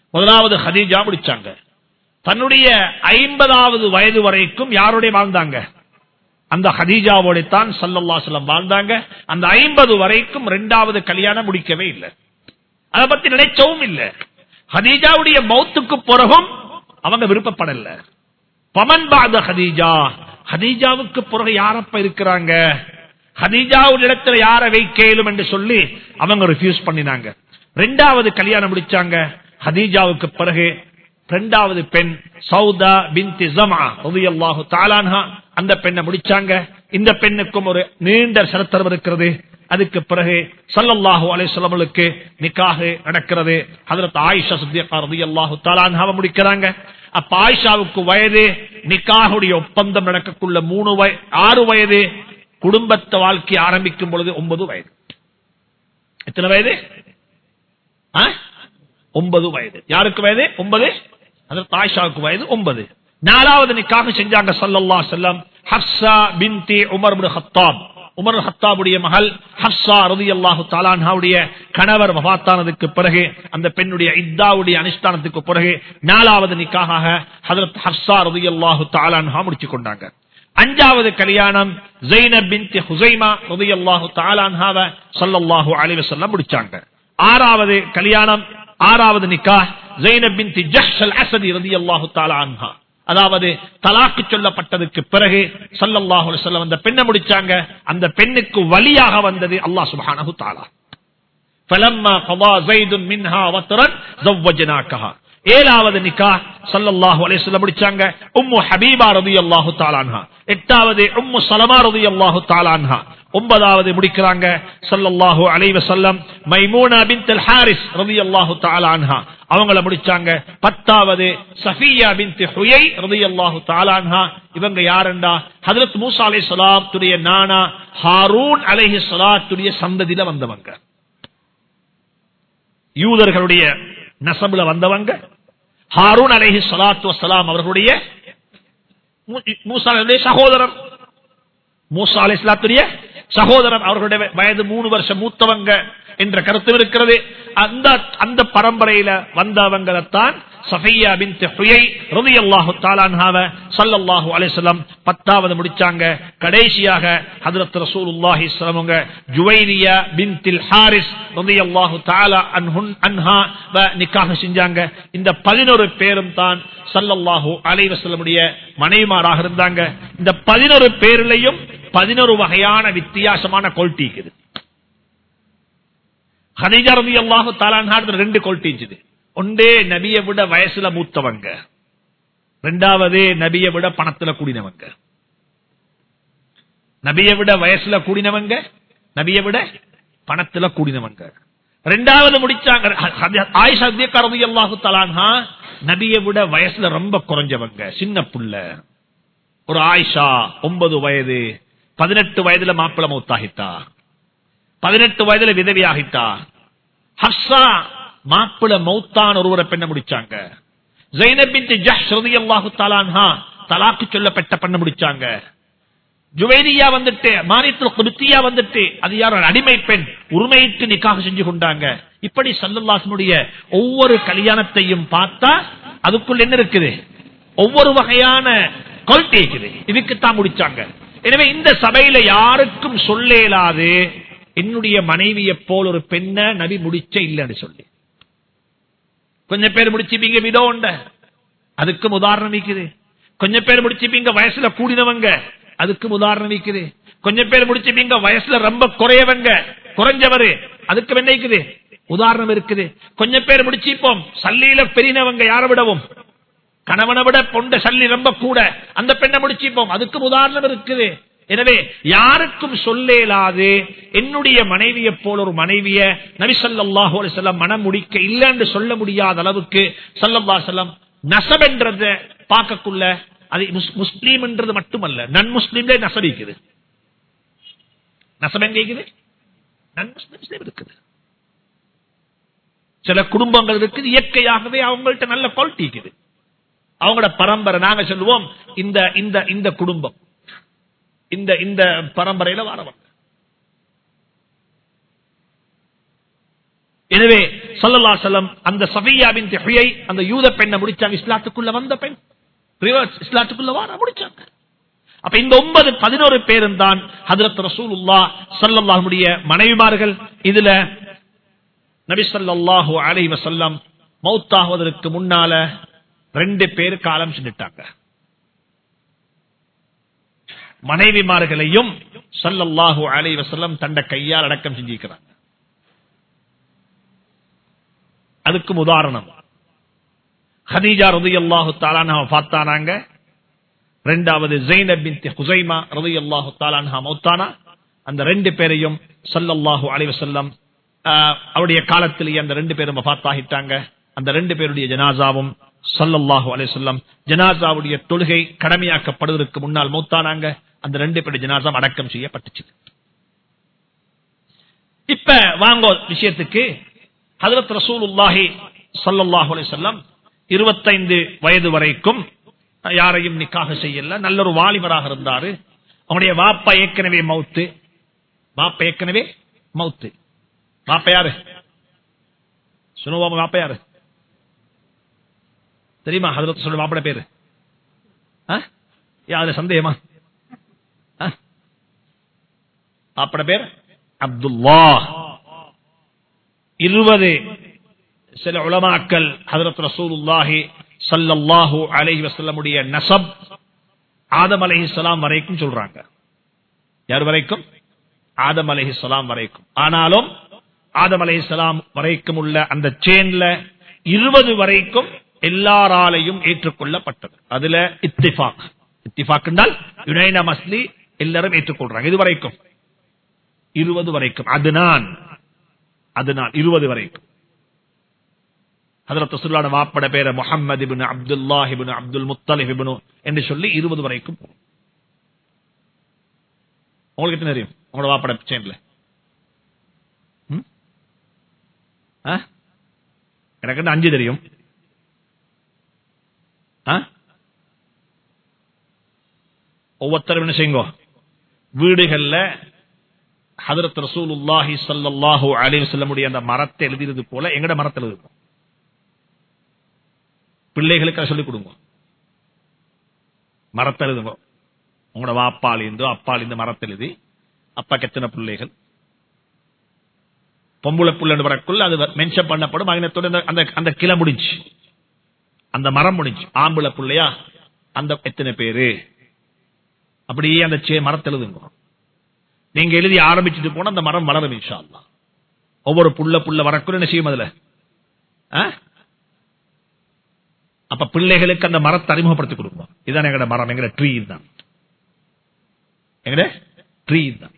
முதலாவது ஹதீஜா முடிச்சாங்க தன்னுடைய ஐம்பதாவது வயது வரைக்கும் யாருடைய வாழ்ந்தாங்க அந்த ஹதீஜாவோட தான் சல்லல்லா செல்லம் வாழ்ந்தாங்க அந்த ஐம்பது வரைக்கும் இரண்டாவது கல்யாணம் முடிக்கவே இல்லை அதை பத்தி நினைச்சவும் இல்லை ஹதீஜாவுடைய மௌத்துக்கு பிறகும் அவங்க விருப்பப்படல பமன் பாத ஹதீஜா ஹதீஜாவுக்கு பிறகு யாரப்ப இருக்கிறாங்க ஹதீஜாவுடைய இடத்துல யார வைக்கலும் என்று சொல்லி அவங்க ரிஃப்யூஸ் பண்ணினாங்க ரெண்டாவது கல்யாணம் முடிச்சாங்க ஹதீஜாவுக்கு பிறகு இரண்டாவது பெண் சௌதா பின்தி ஜமா ரலியல்லாஹு தஆலான்ஹா அந்த பெண்ணை முடிச்சாங்க இந்த பெண்ணுக்கும் ஒரு நீண்ட சரித்திரம் இருக்கிறது அதுக்கு பிறகு சல்லல்லாஹு அலைஹிஸ்ஸலாமுக்கு நிக்காஹ் நடக்கிறது ஹஜரத் ஆயிஷா சித்திகா ரலியல்லாஹு தஆலான்ஹாவை முடிக்கிறாங்க அப்ப ஆயிஷாவுக்கு வயது நிக்காஹுடைய ஒப்பந்தம் நடக்கக்குள்ள மூணு வய ஆறு வயது குடும்பத்தை வாழ்க்கை ஆரம்பிக்கும் பொழுது ஒன்பது வயது எத்தனை வயது ஆ? ஒன்பது வயது யாருக்கு வயது ஒன்பது அதற்கு ஆயிஷாவுக்கு வயது ஒன்பது நாலாவது நிக்காக செஞ்சாங்க சல்லல்லா செல்லம் ஹப்சா பின்தி உமர் பின் ஹத்தாப் உமர் ஹத்தாபுடைய மகள் ஹப்சா ரதி அல்லாஹு தாலான்ஹாவுடைய கணவர் வபாத்தானதுக்கு பிறகு அந்த பெண்ணுடைய இத்தாவுடைய அனுஷ்டானத்துக்கு பிறகு நாலாவது நிக்காக ஹதரத் ஹப்சா ரதி அல்லாஹு தாலான்ஹா முடிச்சு கொண்டாங்க அஞ்சாவது கல்யாணம் ஜெய்னப் பின் ஹுசைமா ரதி அல்லாஹு தாலான்ஹாவை சல்லல்லாஹு அலைஹி வஸல்லம் முடிச்சாங்க ஆறாவது கல்யாணம் ஆறாவது நிக்கா ஜெய்னப் பின் ஜஹ்ஷ் அல் அசதி ரலியல்லாஹு தஆலா அன்ஹா அதாவது தலாக்கு சொல்லப்பட்டதுக்கு பிறகு ஸல்லல்லாஹு அலைஹி வஸல்லம் அந்த பெண்ணை முடிச்சாங்க அந்த பெண்ணுக்கு வலியாக வந்தது அல்லாஹ் சுப்ஹானஹு தஆலா فلما قضى زيد منها وطرا زوجناكها ஏழாவது நிக்கா சல்லல்லாஹு அலைஹி வஸல்லம் முடிச்சாங்க உம்மு ஹபீபா ரலியல்லாஹு தஆலா அன்ஹா எட்டாவது உம்மு சலமா ரலியல்லாஹு தஆலா அன்ஹா ஒன்பதாவது முடிக்கிறாங்க சல்லல்லாஹு அலைஹி வஸல்லம் மைமூனா பின்த் ஹாரிஸ் ரலியல்லாஹு தஆலா அன்ஹா அவங்கள முடிச்சாங்க பத்தாவது சஃபியா பின்த் ஹுயை ரலியல்லாஹு தஆலா அன்ஹா இவங்க யாருண்டா ஹஜரத் மூசா அலைஹிஸ்ஸலாத்துடைய நானா ஹாரூன் அலைஹிஸ்ஸலாத்துடைய சந்ததியில வந்தவங்க யூதர்களுடைய நசபுல வந்தவங்க ஹாரூன் அலைஹி ஸலாத்து வஸ்ஸலாம் அவர்களுடைய மூ- மூசா அலைஹிஸ்ஸலாத்துடைய சகோதரர் மூசா அலைஹிஸ்ஸலாத்துடைய சகோதரர் அவர்களுடைய வயது மூணு வருஷம் மூத்தவங்க என்ற கருத்து இருக்கிறது அந்த அந்த பரம்பரையில வந்தவங்களைத்தான் சஃபியா பின்த் ஹுயை ரலியல்லாஹு தஆலா அன்ஹாவை ஸல்லல்லாஹு அலைஹி வஸல்லம் பத்தாவது முடிச்சாங்க கடைசியாக ஹஜ்ரத் ரசூலுல்லாஹி ஸல்லல்லாஹு அலைஹி வஸல்லம் ஜுவைரியா பின்த்தில் ஹாரிஸ் ரலியல்லாஹு தஆலா அன்ஹுன் அன்ஹா நிக்காஹ் செஞ்சாங்க இந்த 11 பேரும் தான் ஸல்லல்லாஹு அலைஹி வஸல்லமுடைய மனைவிமாராக இருந்தாங்க இந்த 11 பேரிலையும் 11 வகையான வித்தியாசமான குவாலிட்டி இருக்குது ஹதீஜா ரலியல்லாஹு தஆலா அன்ஹா ரெண்டு குவாலிட்டி இருந்துது ஒன்றே நபியை விட வயசுல மூத்தவங்க ரெண்டாவது நபியை விட பணத்துல கூடினவங்க நபியை விட வயசுல கூடினவங்க நபியை விட பணத்துல கூடினவங்க ரெண்டாவது முடிச்சாங்க ஆயிஷா ரதி அல்லாஹு தலான்ஹா நபியை விட வயசுல ரொம்ப குறைஞ்சவங்க சின்ன புள்ள ஒரு ஆயிஷா ஒன்பது வயது பதினெட்டு வயதுல மாப்பிள மௌத்தாகிட்டா பதினெட்டு வயதுல விதவியாகிட்டா ஹப்சா மாப்பிள மௌத்தான் ஒருவரை பெண்ண முடிச்சாங்க ஜைனபின் ஜஹ் ரலியல்லாஹு தஆலான்ஹா தலாக்கு சொல்லப்பட்ட பெண்ண முடிச்சாங்க ஜுவைரியா வந்துட்டு மானியத்தில் குருத்தியா வந்துட்டு அது யார் ஒரு அடிமை பெண் உரிமையிட்டு நிக்காக செஞ்சு கொண்டாங்க இப்படி சல்லல்லாசனுடைய ஒவ்வொரு கல்யாணத்தையும் பார்த்தா அதுக்குள்ள என்ன இருக்குது ஒவ்வொரு வகையான குவாலிட்டி இருக்குது இதுக்குத்தான் முடிச்சாங்க எனவே இந்த சபையில யாருக்கும் சொல்லேலாது என்னுடைய மனைவியை போல் ஒரு பெண்ணை நபி முடிச்ச இல்லைன்னு சொல்லி கொஞ்சம் பேர் முடிச்சுப்பீங்க விதோ உண்ட அதுக்கும் உதாரணம் இருக்குது கொஞ்சம் பேர் முடிச்சுப்பீங்க வயசுல கூடினவங்க அதுக்கும் உதாரணம் இருக்குது கொஞ்சம் பேர் முடிச்சுப்பீங்க வயசுல ரொம்ப குறையவங்க குறைஞ்சவரு அதுக்கு என்ன இருக்குது உதாரணம் இருக்குது கொஞ்சம் பேர் முடிச்சுப்போம் சல்லியில பெரியனவங்க யாரை விடவும் கணவனை விட பொண்ட சல்லி ரொம்ப கூட அந்த பெண்ணை முடிச்சுப்போம் அதுக்கும் உதாரணம் இருக்குது எனவே யாருக்கும் சொல்லேலாது என்னுடைய மனைவியை போல ஒரு மனைவிய நபி ஸல்லல்லாஹு அலைஹி வஸல்லம் மனம் முடிக்க இல்லை என்று சொல்ல முடியாத அளவுக்கு ஸல்லல்லாஹு அலைஹி வஸல்லம் நசப் என்றத பார்க்கக்குள்ள அது முஸ்- முஸ்லீம் என்றது மட்டுமல்ல நன் முஸ்லீம்ல நசப் இருக்குது நசப் எங்க இருக்குது நன் முஸ்லீம்ஸ்லயும் இருக்குது சில குடும்பங்கள் இருக்குது இயற்கையாகவே அவங்கள்ட்ட நல்ல குவாலிட்டி இருக்குது அவங்களோட பரம்பரை நாங்க சொல்லுவோம் இந்த இந்த இந்த குடும்பம் இந்த இந்த பரம்பரையில வரவங்க எனவே சல்லல்லா செல்லம் அந்த சஃபியாவின் திகையை அந்த யூத பெண்ணை முடிச்சாங்க இஸ்லாத்துக்குள்ள வந்த பெண் ரிவர்ஸ் இஸ்லாத்துக்குள்ள வார முடிச்சாங்க அப்ப இந்த ஒன்பது பதினோரு பேரும் தான் ஹதரத் ரசூலுல்லா சல்லல்லாஹுடைய மனைவிமார்கள் இதுல நபி ஸல்லல்லாஹு அலைஹி வஸல்லம் மௌத்தாகுவதற்கு முன்னால ரெண்டு பேர் காலம் செஞ்சுட்டாங்க மனைவிமார்களையும் ஸல்லல்லாஹு அலைஹி வஸல்லம் தண்ட கையால் அடக்கம் செஞ்சிருக்கிறாங்க அதுக்கும் உதாரணம் ஹதீஜா ரலியல்லாஹு தஆலா பார்த்தானாங்க ரெண்டாவது ஜெயினப் பின் ஹுசைமா ரலியல்லாஹு தஆலா மௌத்தானா அந்த ரெண்டு பேரையும் ஸல்லல்லாஹு அலைஹி வஸல்லம் ஆஹ், அவருடைய காலத்திலேயே அந்த ரெண்டு பேரும் வஃபாத்தாகிட்டாங்க அந்த ரெண்டு பேருடைய ஜனாசாவும் ஸல்லல்லாஹு அலைஹி வஸல்லம் ஜனாசாவுடைய தொழுகை கடமையாக்கப்படுவதற்கு முன்னால் மௌத்தானாங்க அந்த ரெண்டு பேருடைய ஜனாசாம் அடக்கம் செய்யப்பட்டுச்சு இப்ப வாங்க விஷயத்துக்கு ஹதரத் ரசூலுல்லாஹி ஸல்லல்லாஹு அலைஹி வஸல்லம் 25 வயது வரைக்கும் யாரையும் நிக்காக செய்யல நல்ல ஒரு வாலிபராக இருந்தாரு அவனுடைய வாப்பா ஏற்கனவே மவுத்து வாப்பா ஏற்கனவே மவுத்து வாப்பா யாரு சுனுவாம வாப்பா யாரு தெரியுமா ஹதரத் சொல்ல வாப்பட பேரு ஆ? யா, அதுல சந்தேகமா ஆ? வாப்பட பேர் அப்துல்லா இருபது சில உலமாக்கள் ஹதரத் ரசூலுல்லாஹி ஸல்லல்லாஹு அலைஹி வஸல்லமுடைய நஸப் ஆதம் அலைஹிஸ்ஸலாம் வரைக்கும் சொல்றாங்க யார் வரைக்கும் ஆதம் அலைஹிஸ்ஸலாம் வரைக்கும் ஆனாலும் ஆதம் அலைஹிஸ்ஸலாம் வரைக்கும் உள்ள அந்த செயின்ல இருபது வரைக்கும் எல்லாராலையும் ஏற்றுக்கொள்ளப்பட்டது அதுல இத்திஃபாக் இத்திஃபாக் என்றால் யுனைனமஸ்லி எல்லாரும் ஏற்றுக்கொள்றாங்க இது வரைக்கும் இருபது வரைக்கும் அது நான் அது நான் இருபது வரைக்கும் ஹதரத் ரசூலுல்லாஹ் வாப்பட பேர முஹம்மது இப்னு அப்துல்லாஹ் இப்னு அப்துல் முத்தலிப் இப்னு என்று சொல்லி இருபது வரைக்கும் போகும். உங்களுக்கு எத்தனை தெரியும் உங்களோட வாப்பட சேன்ல ம்? ஆ? எனக்கு என்ன அஞ்சு தெரியும் ஆ? ஒவ்வொருத்தரும் என்ன செய்யுங்க வீடுகள்ல ஹதரத் ரசூலுல்லாஹி ஸல்லல்லாஹு அலைஹி வஸல்லமுடைய அந்த மரத்தை எழுதினது போல எங்கட மரத்தை எழுதுவோம் பிள்ளைகளுக்கு அதை சொல்லிக் கொடுங்க மரத்தை எழுதுங்க உங்களோட வாப்பால் இருந்தோ அப்பால் இந்த மரத்தை எழுதி அப்பாக்கு எத்தனை பிள்ளைகள் பொம்புளை புள்ளன்னு வரக்குள்ள அது மென்ஷன் பண்ணப்படும் அகினத்தோட அந்த- அந்த அந்த கிளை முடிஞ்சு அந்த மரம் முடிஞ்சு ஆம்பளை புள்ளையா அந்த எத்தனை பேரு அப்படியே அந்த சே- மரத்தை எழுதுங்க நீங்க எழுதி ஆரம்பிச்சுட்டு போனா அந்த மரம் வளரும் இன்ஷா அல்லாஹ். ஒவ்வொரு புள்ள புள்ள வரக்குள்ள என்ன செய்யும் அதுல ஆ? அப்ப பிள்ளைகளுக்கு அந்த மரத்தை அறிமுகப்படுத்தி கொடுப்போம் இதுதான் எங்கட மரம் எங்கட ட்ரீ தான் எங்கட ட்ரீ தான்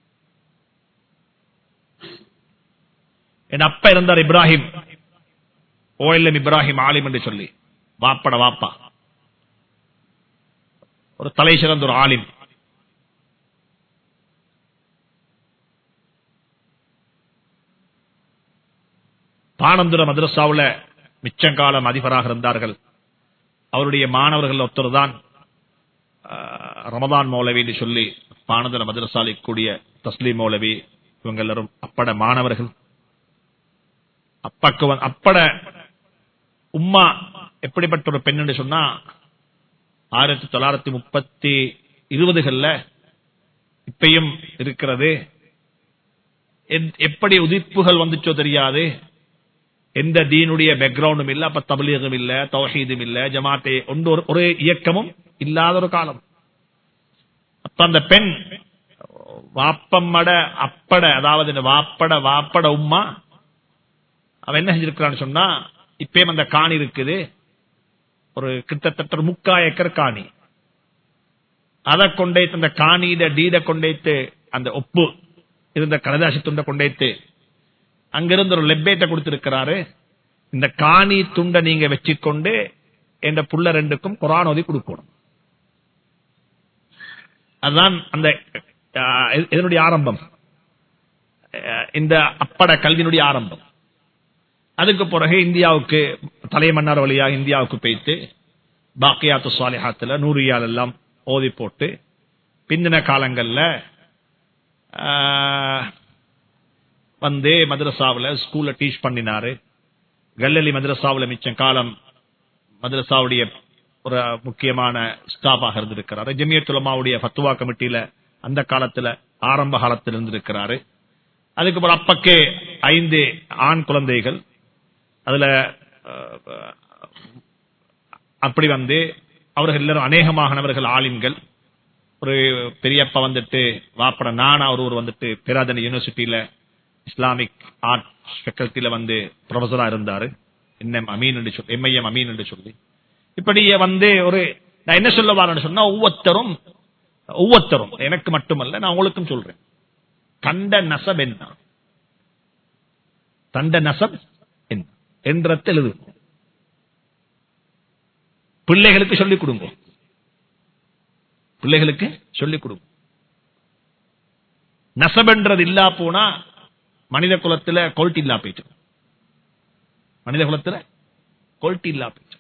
என் அப்பா இருந்தார் இப்ராஹிம் ஓஎல்எம் இப்ராஹிம் ஆலிம் என்று சொல்லி வாப்பட வாப்பா ஒரு தலை சிறந்த ஒரு ஆலிம் பானந்துர மதரசாவுல மிச்சங்காலம் அதிபராக இருந்தார்கள் அவருடைய மாணவர்கள் ஒருத்தர் தான் ரமதான் மௌலவி என்று சொல்லி பானந்துர மதரசாலை கூடிய தஸ்லீம் மௌலவி இவங்க எல்லாரும் அப்பட மாணவர்கள் அப்பாக்கு வந்து- அப்பட உம்மா எப்படிப்பட்ட ஒரு பெண் என்று சொன்னா ஆயிரத்தி தொள்ளாயிரத்தி முப்பத்தி இருபதுகள்ல இப்பயும் இருக்கிறது எத்- எப்படி உதிப்புகள் வந்துச்சோ தெரியாது எந்த தீனுடைய பேக்ரவுண்டும் இல்ல அப்ப தபலீகம் இல்ல தௌஹீதும் இல்ல ஜமாத்தே ஒன்று ஒரு- ஒரு இயக்கமும் இல்லாத ஒரு காலம் அப்ப அந்த பெண் வாப்பம்மட அப்பட அதாவது இந்த வாப்பட வாப்பட உம்மா அவ என்ன செஞ்சிருக்கிறான்னு சொன்னா இப்பயும் அந்த காணி இருக்குது ஒரு கிட்டத்தட்ட ஒரு முக்கா ஏக்கர் காணி அதை கொண்டேத்து அந்த காணியிட டீட கொண்டேத்து அந்த ஒப்பு இருந்த கனதாசி துண்டை கொண்டேத்து அங்கிருந்து ஒரு லெப்பேட்டை கொடுத்திருக்கிறாரு இந்த காணி துண்டை நீங்க வச்சுக்கொண்டு என்ற புள்ள ரெண்டுக்கும் குரான் ஓதி கொடுக்கணும் அதுதான் அந்த அஹ், இதனுடைய ஆரம்பம் அஹ், இந்த அப்பட கல்வியினுடைய ஆரம்பம் அதுக்கு பிறகு இந்தியாவுக்கு தலைமன்னார் வழியாக இந்தியாவுக்கு போயிட்டு பாக்கியாத்து சாலிஹாத்துல நூறியால் எல்லாம் ஓதி போட்டு பிந்தின காலங்கள்ல ஆஹ், வந்து மதரசாவுல ஸ்கூல்ல டீச் பண்ணினாரு கல்லலி மதரசாவுல மிச்சம் காலம் மதரசாவுடைய ஒரு முக்கியமான ஸ்டாஃபாக இருந்திருக்கிறாரு ஜமியத்துலமாவுடைய ஃபத்துவா கமிட்டியில அந்த காலத்துல ஆரம்ப காலத்தில் இருந்திருக்கிறாரு அதுக்கப்புறம் அப்பக்கே ஐந்து ஆண் குழந்தைகள் அதுல அஹ், அப்படி வந்து அவர்கள் எல்லாரும் அநேகமானவர்கள் ஆலிம்கள் ஒரு பெரியப்பா வந்துட்டு வாப்பட நானா ஒருவர் வந்துட்டு பேராதனை யூனிவர்சிட்டியில இஸ்லாமிக் ஆர்ட் ஃபேக்கல்ட்டில வந்து ப்ரொஃபஸரா இருந்தாரு என்எம் அமீன் என்று சொல்லி எம்ஐஎம் அமீன் என்று சொல்லி இப்படியே வந்து ஒரு நான் என்ன சொல்ல வரேன்னு சொன்னா ஒவ்வொருத்தரும் ஒவ்வொருத்தரும் எனக்கு மட்டுமல்ல நான் உங்களுக்கும் சொல்றேன் தண்ட நசப் என்ன தண்ட நசப் என்ன என்றத்தை எழுது பிள்ளைகளுக்கு சொல்லிக் கொடுங்க பிள்ளைகளுக்கு சொல்லிக் கொடுங்க நசபென்றது இல்லா போனா மனித குலத்துல கொல்ட்டி இல்லா போயிட்டு மனித குலத்துல கொல்ட்டி இல்லா போயிட்டு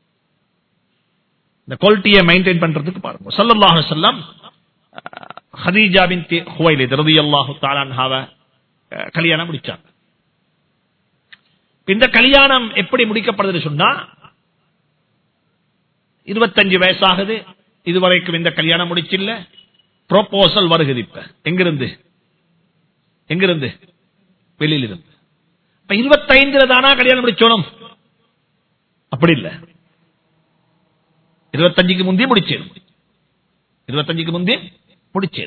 இந்த குவாலிட்டியை மெயின்டைன் பண்றதுக்கு பாருங்க சல்லல்லாஹு அலைஹி வஸல்லம் அஹ், ஹதீஜா பின்த் ஹுவைலித் ரலியல்லாஹு தஆலா அன்ஹாவை அஹ், கல்யாணம் முடிச்சாங்க இந்த கல்யாணம் எப்படி முடிக்கப்படுதுன்னு சொன்னா இருபத்தஞ்சு வயசாகுது இதுவரைக்கும் இந்த கல்யாணம் முடிச்சில்ல ப்ரோபோசல் வருகுது இப்ப எங்கிருந்து எங்கிருந்து வெளியிலிருந்து இப்ப இருபத்தைந்துல தானா கல்யாணம் முடிச்சோணும் அப்படி இல்ல இருபத்தஞ்சுக்கு முந்தைய முடிச்சேன் இருபத்தஞ்சுக்கு முந்தைய முடிச்சேன்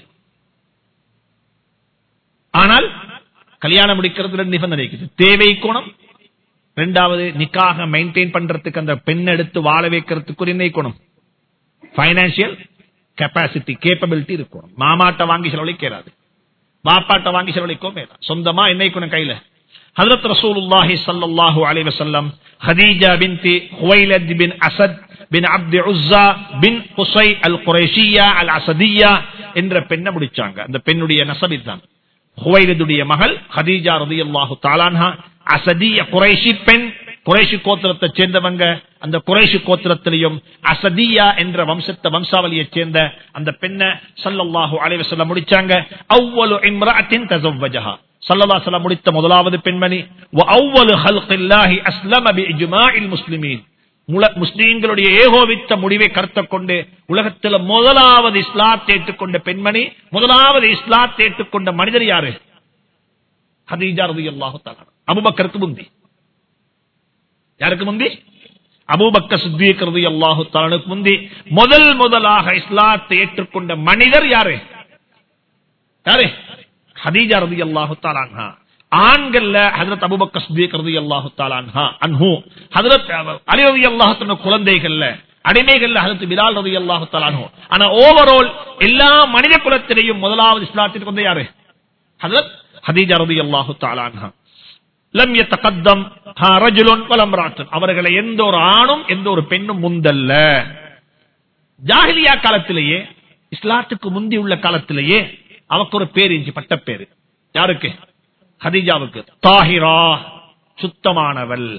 ஆனால் கல்யாணம் முடிக்கிறது ரெண்டு நிபந்தனை இருக்குது தேவை கோணம் ரெண்டாவது நிக்காக மெயின்டைன் பண்றதுக்கு அந்த பெண் எடுத்து வாழ வைக்கிறதுக்கு ஒரு என்ன கோணம் பைனான்சியல் கெப்பாசிட்டி கேப்பபிலிட்டி இருக்கணும் மாமாட்ட வாங்கி செலவழிக்கிறாது பாப்பாட்ட வாங்கி செலவழிக்கோ மேல சொந்தமா என்னைக்கணும் கையில ஹதரத் ரசூலுல்லாஹி ஸல்லல்லாஹு அலைஹி வஸல்லம் ஹதீஜா பின்த் ஹுவைலத் பின் அஸத் பின் அப்து உஸ்ஸா பின் குஸை அல் குரைஷியா அல் அசதியா என்ற பெண்ணை முடிச்சாங்க அந்த பெண்ணுடைய நசபித் தான் ஹுவைலதுடைய மகள் ஹதீஜா ரலியல்லாஹு தஆலான்ஹா அசதிய குறைஷி பெண் குறைஷி கோத்திரத்தை சேர்ந்தவங்க அந்த குறைஷி கோத்திரத்திலையும் அசதியா என்ற வம்சத்தை வம்சாவளியை சேர்ந்த அந்த பெண்ணை சல்லல்லாஹு அலைஹி வஸல்லம் முடிச்சாங்க அவ்வளவு இம்ராத்தின் தஸவ்வஜஹா சல்லல்லாஹு அலைஹி வஸல்லம் முடித்த முதலாவது பெண்மணி வ அவ்வளு ஹல்கில்லாஹி அஸ்லம பிஇஜ்மாஇல் முஸ்லிமீன் முல- முஸ்லிம்களுடைய ஏகோபித்த முடிவை கருத்த கொண்டு உலகத்தில் முதலாவது இஸ்லாத்தை ஏற்றுக்கொண்ட பெண்மணி முதலாவது இஸ்லாத்தை ஏற்றுக்கொண்ட மனிதர் யாரு ஹதீஜா ரலியல்லாஹு தஆலா அபூபக்கருக்கு முந்தி யாருக்கு முந்தி அபூபக்கர் சித்திக் ரலியல்லாஹு தஆலாவுக்கு முந்தி முதல் முதலாக இஸ்லாத்தை ஏற்றுக்கொண்ட மனிதர் யாரு யாரு ஹதீஜா ரலியல்லாஹு தஆலா அன்ஹா ஆண்கள்ல ஹஜரத் அபூபக்கர் சித்திக் ரலியல்லாஹு தஆலா அன்ஹா அன்ஹு ஹஜரத் அலி ரலியல்லாஹு தஆலா குழந்தைகள்ல அடிமைகள்ல ஹஜரத் பிலால் ரலியல்லாஹு தஆலா அன்ஹு ஆனா ஓவரால் எல்லா மனித குலத்திலேயும் முதலாவது இஸ்லாத்திற்கு வந்து யாரு ஹஜரத் ஹதீஜா ரலியல்லாஹு தஆலா அன்ஹா லம் யத்தகத்தம் ஹா ரஜுலுன் வலம் ராத்துன் அவர்களை எந்த ஒரு ஆணும் எந்த ஒரு பெண்ணும் முந்தல்ல ஜாஹிலியா காலத்திலேயே இஸ்லாத்துக்கு முந்தி உள்ள காலத்திலேயே அவக்கு ஒரு பேர் இருந்துச்சு பட்ட பேரு யாருக்கு ஹதீஜாவுக்கு தாஹிரா சுத்தமானவள்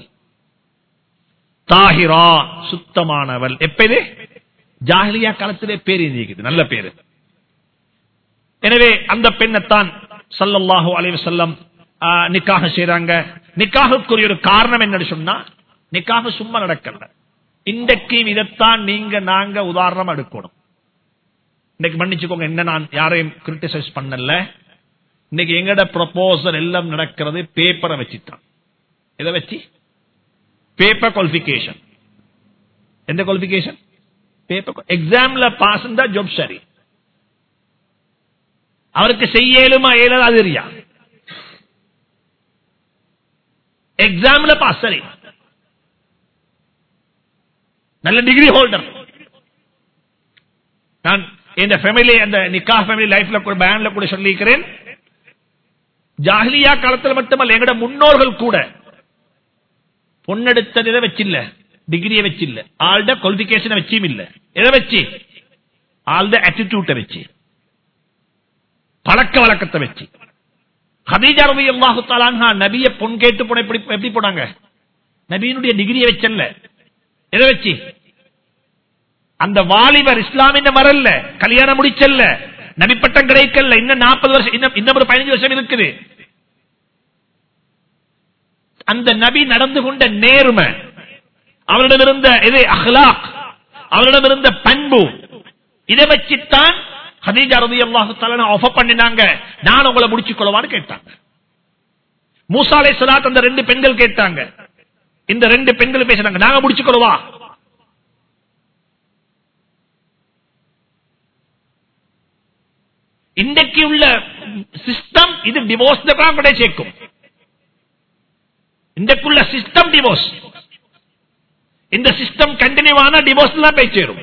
தாஹிரா சுத்தமானவள் எப்ப இது ஜாஹிலியா காலத்திலே பேர் இருந்திருக்குது நல்ல பேரு எனவே அந்த பெண்ணைத்தான் சல்லல்லாஹு அலைஹி வஸல்லம் ஆ, நிக்காக செய்றாங்க நிக்காகுக்குரிய ஒரு காரணம் என்னன்னு சொன்னா நிக்காக சும்மா நடக்கல இன்றைக்கு இதைத்தான் நீங்க நாங்க உதாரணம் எடுக்கணும் இன்னைக்கு மன்னிச்சுக்கோங்க என்ன நான் யாரையும் கிரிட்டிசைஸ் பண்ணல இன்னைக்கு எங்கட ப்ரொபோசல் எல்லாம் நடக்கிறது பேப்பரை வச்சுதான் எதை வச்சு பேப்பர் குவாலிபிகேஷன் எந்த குவாலிபிகேஷன் பேப்பர் எக்ஸாம்ல பாஸ் தான் ஜாப் சரி அவருக்கு செய்ய இயலுமா இயலாது அது தெரியா எக்ஸாம்ல பாஸ் சரி நல்ல டிகிரி ஹோல்டர் நான் இந்த ஃபேமிலி அந்த நிக்கா ஃபேமிலி லைஃப்ல கூட பேன்ல கூட சொல்லியிருக்கிறேன் ஜாஹிலியா காலத்துல மட்டுமல்ல எங்கட முன்னோர்கள் கூட பொண்ணெடுத்தது எதை வச்சில்ல டிகிரியை வச்சில்ல ஆள்ட குவாலிபிகேஷனை வச்சும் இல்ல எதை வச்சு ஆள்ட ஆட்டிடியூட்டை வச்சு பழக்க வழக்கத்தை வச்சு ஹதீஜா ரவி அல்லாஹு தாலான்ஹா நபிய பொன் கேட்டு போன எப்படி எப்படி போனாங்க நபியினுடைய டிகிரியை வச்சல்ல எதை வச்சு அந்த வாலிபர் இஸ்லாமின் வரல கல்யாணம் முடிச்சல்ல நபிப்பட்டம் கிடைக்கல இன்னும் நாற்பது வருஷம் இன்னும் இன்னும் ஒரு பதினஞ்சு வருஷம் இருக்குது அந்த நபி நடந்து கொண்ட நேர்மை அவரிடம் இருந்த இது அஹ்லாக் அவரிடம் இருந்த பண்பு இதை வச்சுத்தான் ஹதீஜா ரதி அல்லாஹு ஆஃபர் பண்ணினாங்க நான் உங்களை முடிச்சுக் கொள்ளவான்னு கேட்டாங்க மூசாலை சலாத் அந்த ரெண்டு பெண்கள் கேட்டாங்க இந்த ரெண்டு பெண்கள் பேசினாங்க நாங்க முடிச்சுக் கொள்ளவா இன்றைக்கு உள்ள சிஸ்டம் இது டிவோர்ஸ் கூட சேர்க்கும் இன்றைக்குள்ள சிஸ்டம் டிவோர்ஸ் இந்த சிஸ்டம் கண்டினியூ ஆனா டிவோர்ஸ் தான் போய் சேரும்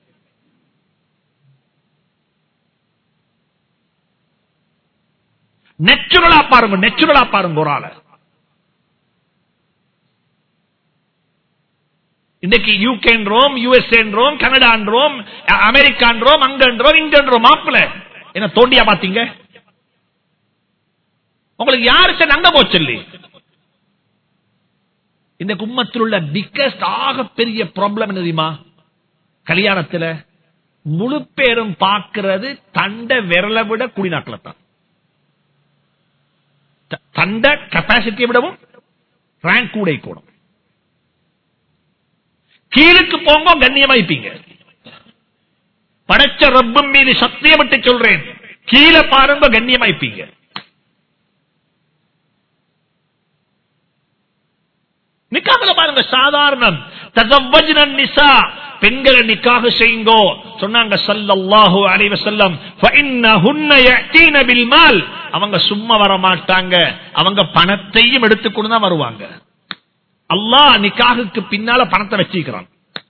நெச்சுரலா பாருங்க நெச்சுரலா பாருங்க ஒரு ஆள இன்னைக்கு யூகேன்றோம் யூஎஸ்ஏன்றோம் கனடான்றோம் அமெரிக்கான்றோம் அங்கன்றோம் இங்கன்றோம் மாப்பிள என்ன தோண்டியா பாத்தீங்க உங்களுக்கு யாரு சார் அங்க போச்சு இந்த கும்மத்தில் உள்ள பிக்கஸ்ட் ஆக பெரிய ப்ராப்ளம் என்ன தெரியுமா கல்யாணத்துல முழு பேரும் பார்க்கிறது தண்ட விரலை விட குடிநாட்டில தான் தண்ட கெப்பாசிட்டியை விடவும் ரேங்க் கூட கூடும் கீழுக்கு போங்க கண்ணியமாய்ப்பீங்க படைச்ச ரப்பம் மீது சத்தியம் விட்டு சொல்றேன் கீழே பாருங்க கண்ணியமாய்ப்பீங்க நிக்காதுல பாருங்க சாதாரணம் தசவஜ்னன் நிசா பெண்களை நிக்காக செய்யுங்கோ சொன்னாங்க சல்லல்லாஹு அலைஹி வஸல்லம் ஃபஇன்னஹுன்ன யஅதீன பில் மால் அவங்க சும்மா வர மாட்டாங்க அவங்க பணத்தையும் எடுத்துக்கொண்டு தான் வருவாங்க அல்லாஹ் நிக்காகுக்கு பின்னால பணத்தை வச்சிருக்கிறான்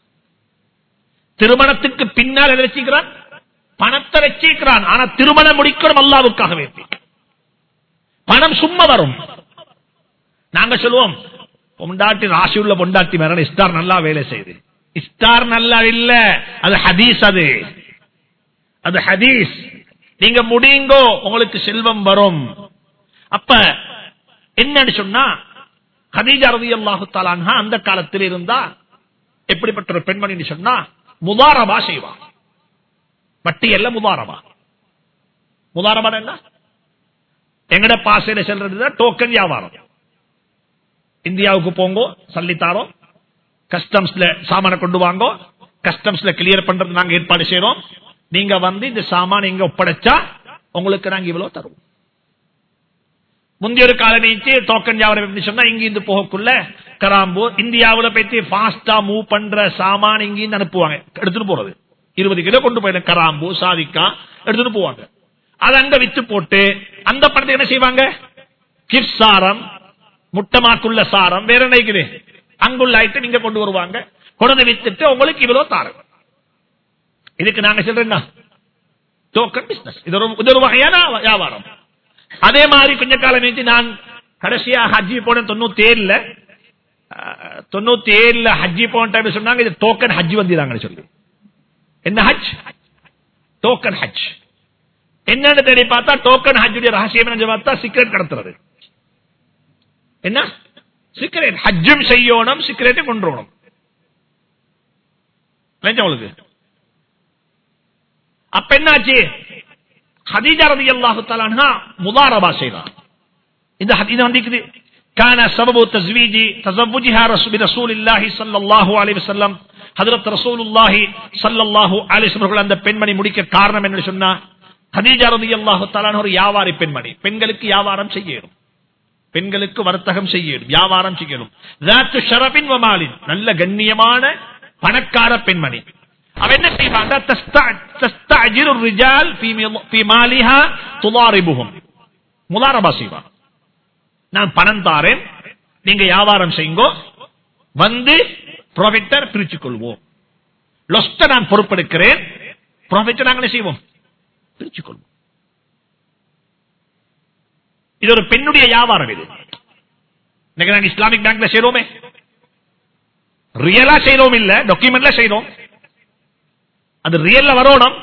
திருமணத்துக்கு பின்னால் எதை வச்சிருக்கிறான் பணத்தை வச்சிருக்கிறான் ஆனா திருமணம் முடிக்கணும் அல்லாவுக்காக வேண்டி பணம் சும்மா வரும் நாங்க சொல்லுவோம் பொண்டாட்டி ராசி உள்ள பொண்டாட்டி மேல ஸ்டார் நல்லா வேலை செய்யுது ஸ்டார் நல்லா இல்ல அது ஹதீஸ் அது அது ஹதீஸ் நீங்க முடியுங்கோ உங்களுக்கு செல்வம் வரும் அப்ப என்னன்னு சொன்னா ஹதீஜா ரதி அல்லாஹு தாலான்ஹா அந்த காலத்தில் இருந்தா எப்படிப்பட்ட ஒரு பெண்மணி சொன்னா முதாரபா செய்வா வட்டி எல்லாம் முதாரபா முதாரபா என்ன எங்கட பாசையில செல்றதுதான் டோக்கன் வியாபாரம் இந்தியாவுக்கு போங்கோ சல்லித்தாரோ கஸ்டம்ஸ்ல சாமான கொண்டு வாங்கோ கஸ்டம்ஸ்ல கிளியர் பண்றது நாங்க ஏற்பாடு செய்யறோம் நீங்க வந்து இந்த சாமான இங்க ஒப்படைச்சா உங்களுக்கு நாங்க இவ்வளவு தருவோம் முந்தைய ஒரு கால நீச்சு டோக்கன் வியாபாரம் சொன்னா இங்க இருந்து போகக்குள்ள கராம்பு இந்தியாவுல பத்தி பாஸ்டா மூவ் பண்ற சாமான் இங்க அனுப்புவாங்க எடுத்துட்டு போறது இருபது கிலோ கொண்டு போயிடும் கராம்பு சாதிக்கா எடுத்துட்டு போவாங்க அது அங்க வித்து போட்டு அந்த பணத்தை என்ன செய்வாங்க கிஃப்ட் சாரம் முட்டமாக்குள்ள சாரம் வேற நினைக்குது அங்குள்ள ஐட்டம் நீங்க கொண்டு வருவாங்க கொண்டு வித்துட்டு உங்களுக்கு இவ்வளவு தாரம் இதுக்கு நாங்க சொல்றேன் டோக்கன் பிசினஸ் இது ஒரு இது ஒரு வகையான வியாபாரம் அதே மாதிரி கொஞ்ச காலம் கழிச்சு நான் கடைசியா ஹஜ்ஜி போன தொண்ணூத்தி ஏழுல தொண்ணூத்தி ஏழுல ஹஜ்ஜி போன டைம் சொன்னாங்க இது டோக்கன் ஹஜ் வந்திராங்கன்னு சொல்லி என்ன ஹஜ் டோக்கன் ஹஜ் என்னன்னு தேடி பார்த்தா டோக்கன் ஹஜ்ஜுடைய ரகசியம் என்ன பார்த்தா சிகரெட் கடத்துறது என்ன சிகரெட் ஹஜ்ஜும் செய்யணும் சிகரெட்டை கொண்டுறணும் உங்களுக்கு அப்ப என்னாச்சு ஹதீஜா ரதி அல்லாஹு தலான்ஹா முதாரபா செய்தான் இந்த ஹதீஜா வந்திக்குது كان سبب تزويج تزوجها برسول الله صلى الله عليه وسلم حضرت رسول الله صلى الله عليه وسلم அந்த பெண்மணி முடிக்க காரணம் என்ன சொன்னா ஹதீஜா ரலியல்லாஹு தஆலா ஒரு வியாபாரி பெண்மணி பெண்களுக்கு வியாபாரம் செய்யணும் பெண்களுக்கு வர்த்தகம் செய்யணும் வியாபாரம் செய்யணும் ذات شرف ومال நல்ல கண்ணியமான பணக்கார பெண்மணி அவ என்ன செய்வாங்க தஸ்தஅஜிரு الرجال في مالها تضاربهم முதாரபா செய்வாங்க நான் பணம் தாரேன் நீங்க வியாபாரம் செய்யுங்கோ வந்து ப்ராஃபிட்டர் பிரிச்சுக் கொள்வோம் லொஸ்ட நான் பொறுப்பெடுக்கிறேன் ப்ராஃபிட்டர் நாங்களே செய்வோம் பிரிச்சுக் கொள்வோம் இது ஒரு பெண்ணுடைய வியாபாரம் இது இன்னைக்கு நாங்க இஸ்லாமிக் பேங்க்ல செய்யறோமே ரியலா செய்யறோம் இல்ல டாக்குமெண்ட்ல செய்யறோம் அது ரியல்ல வரணும்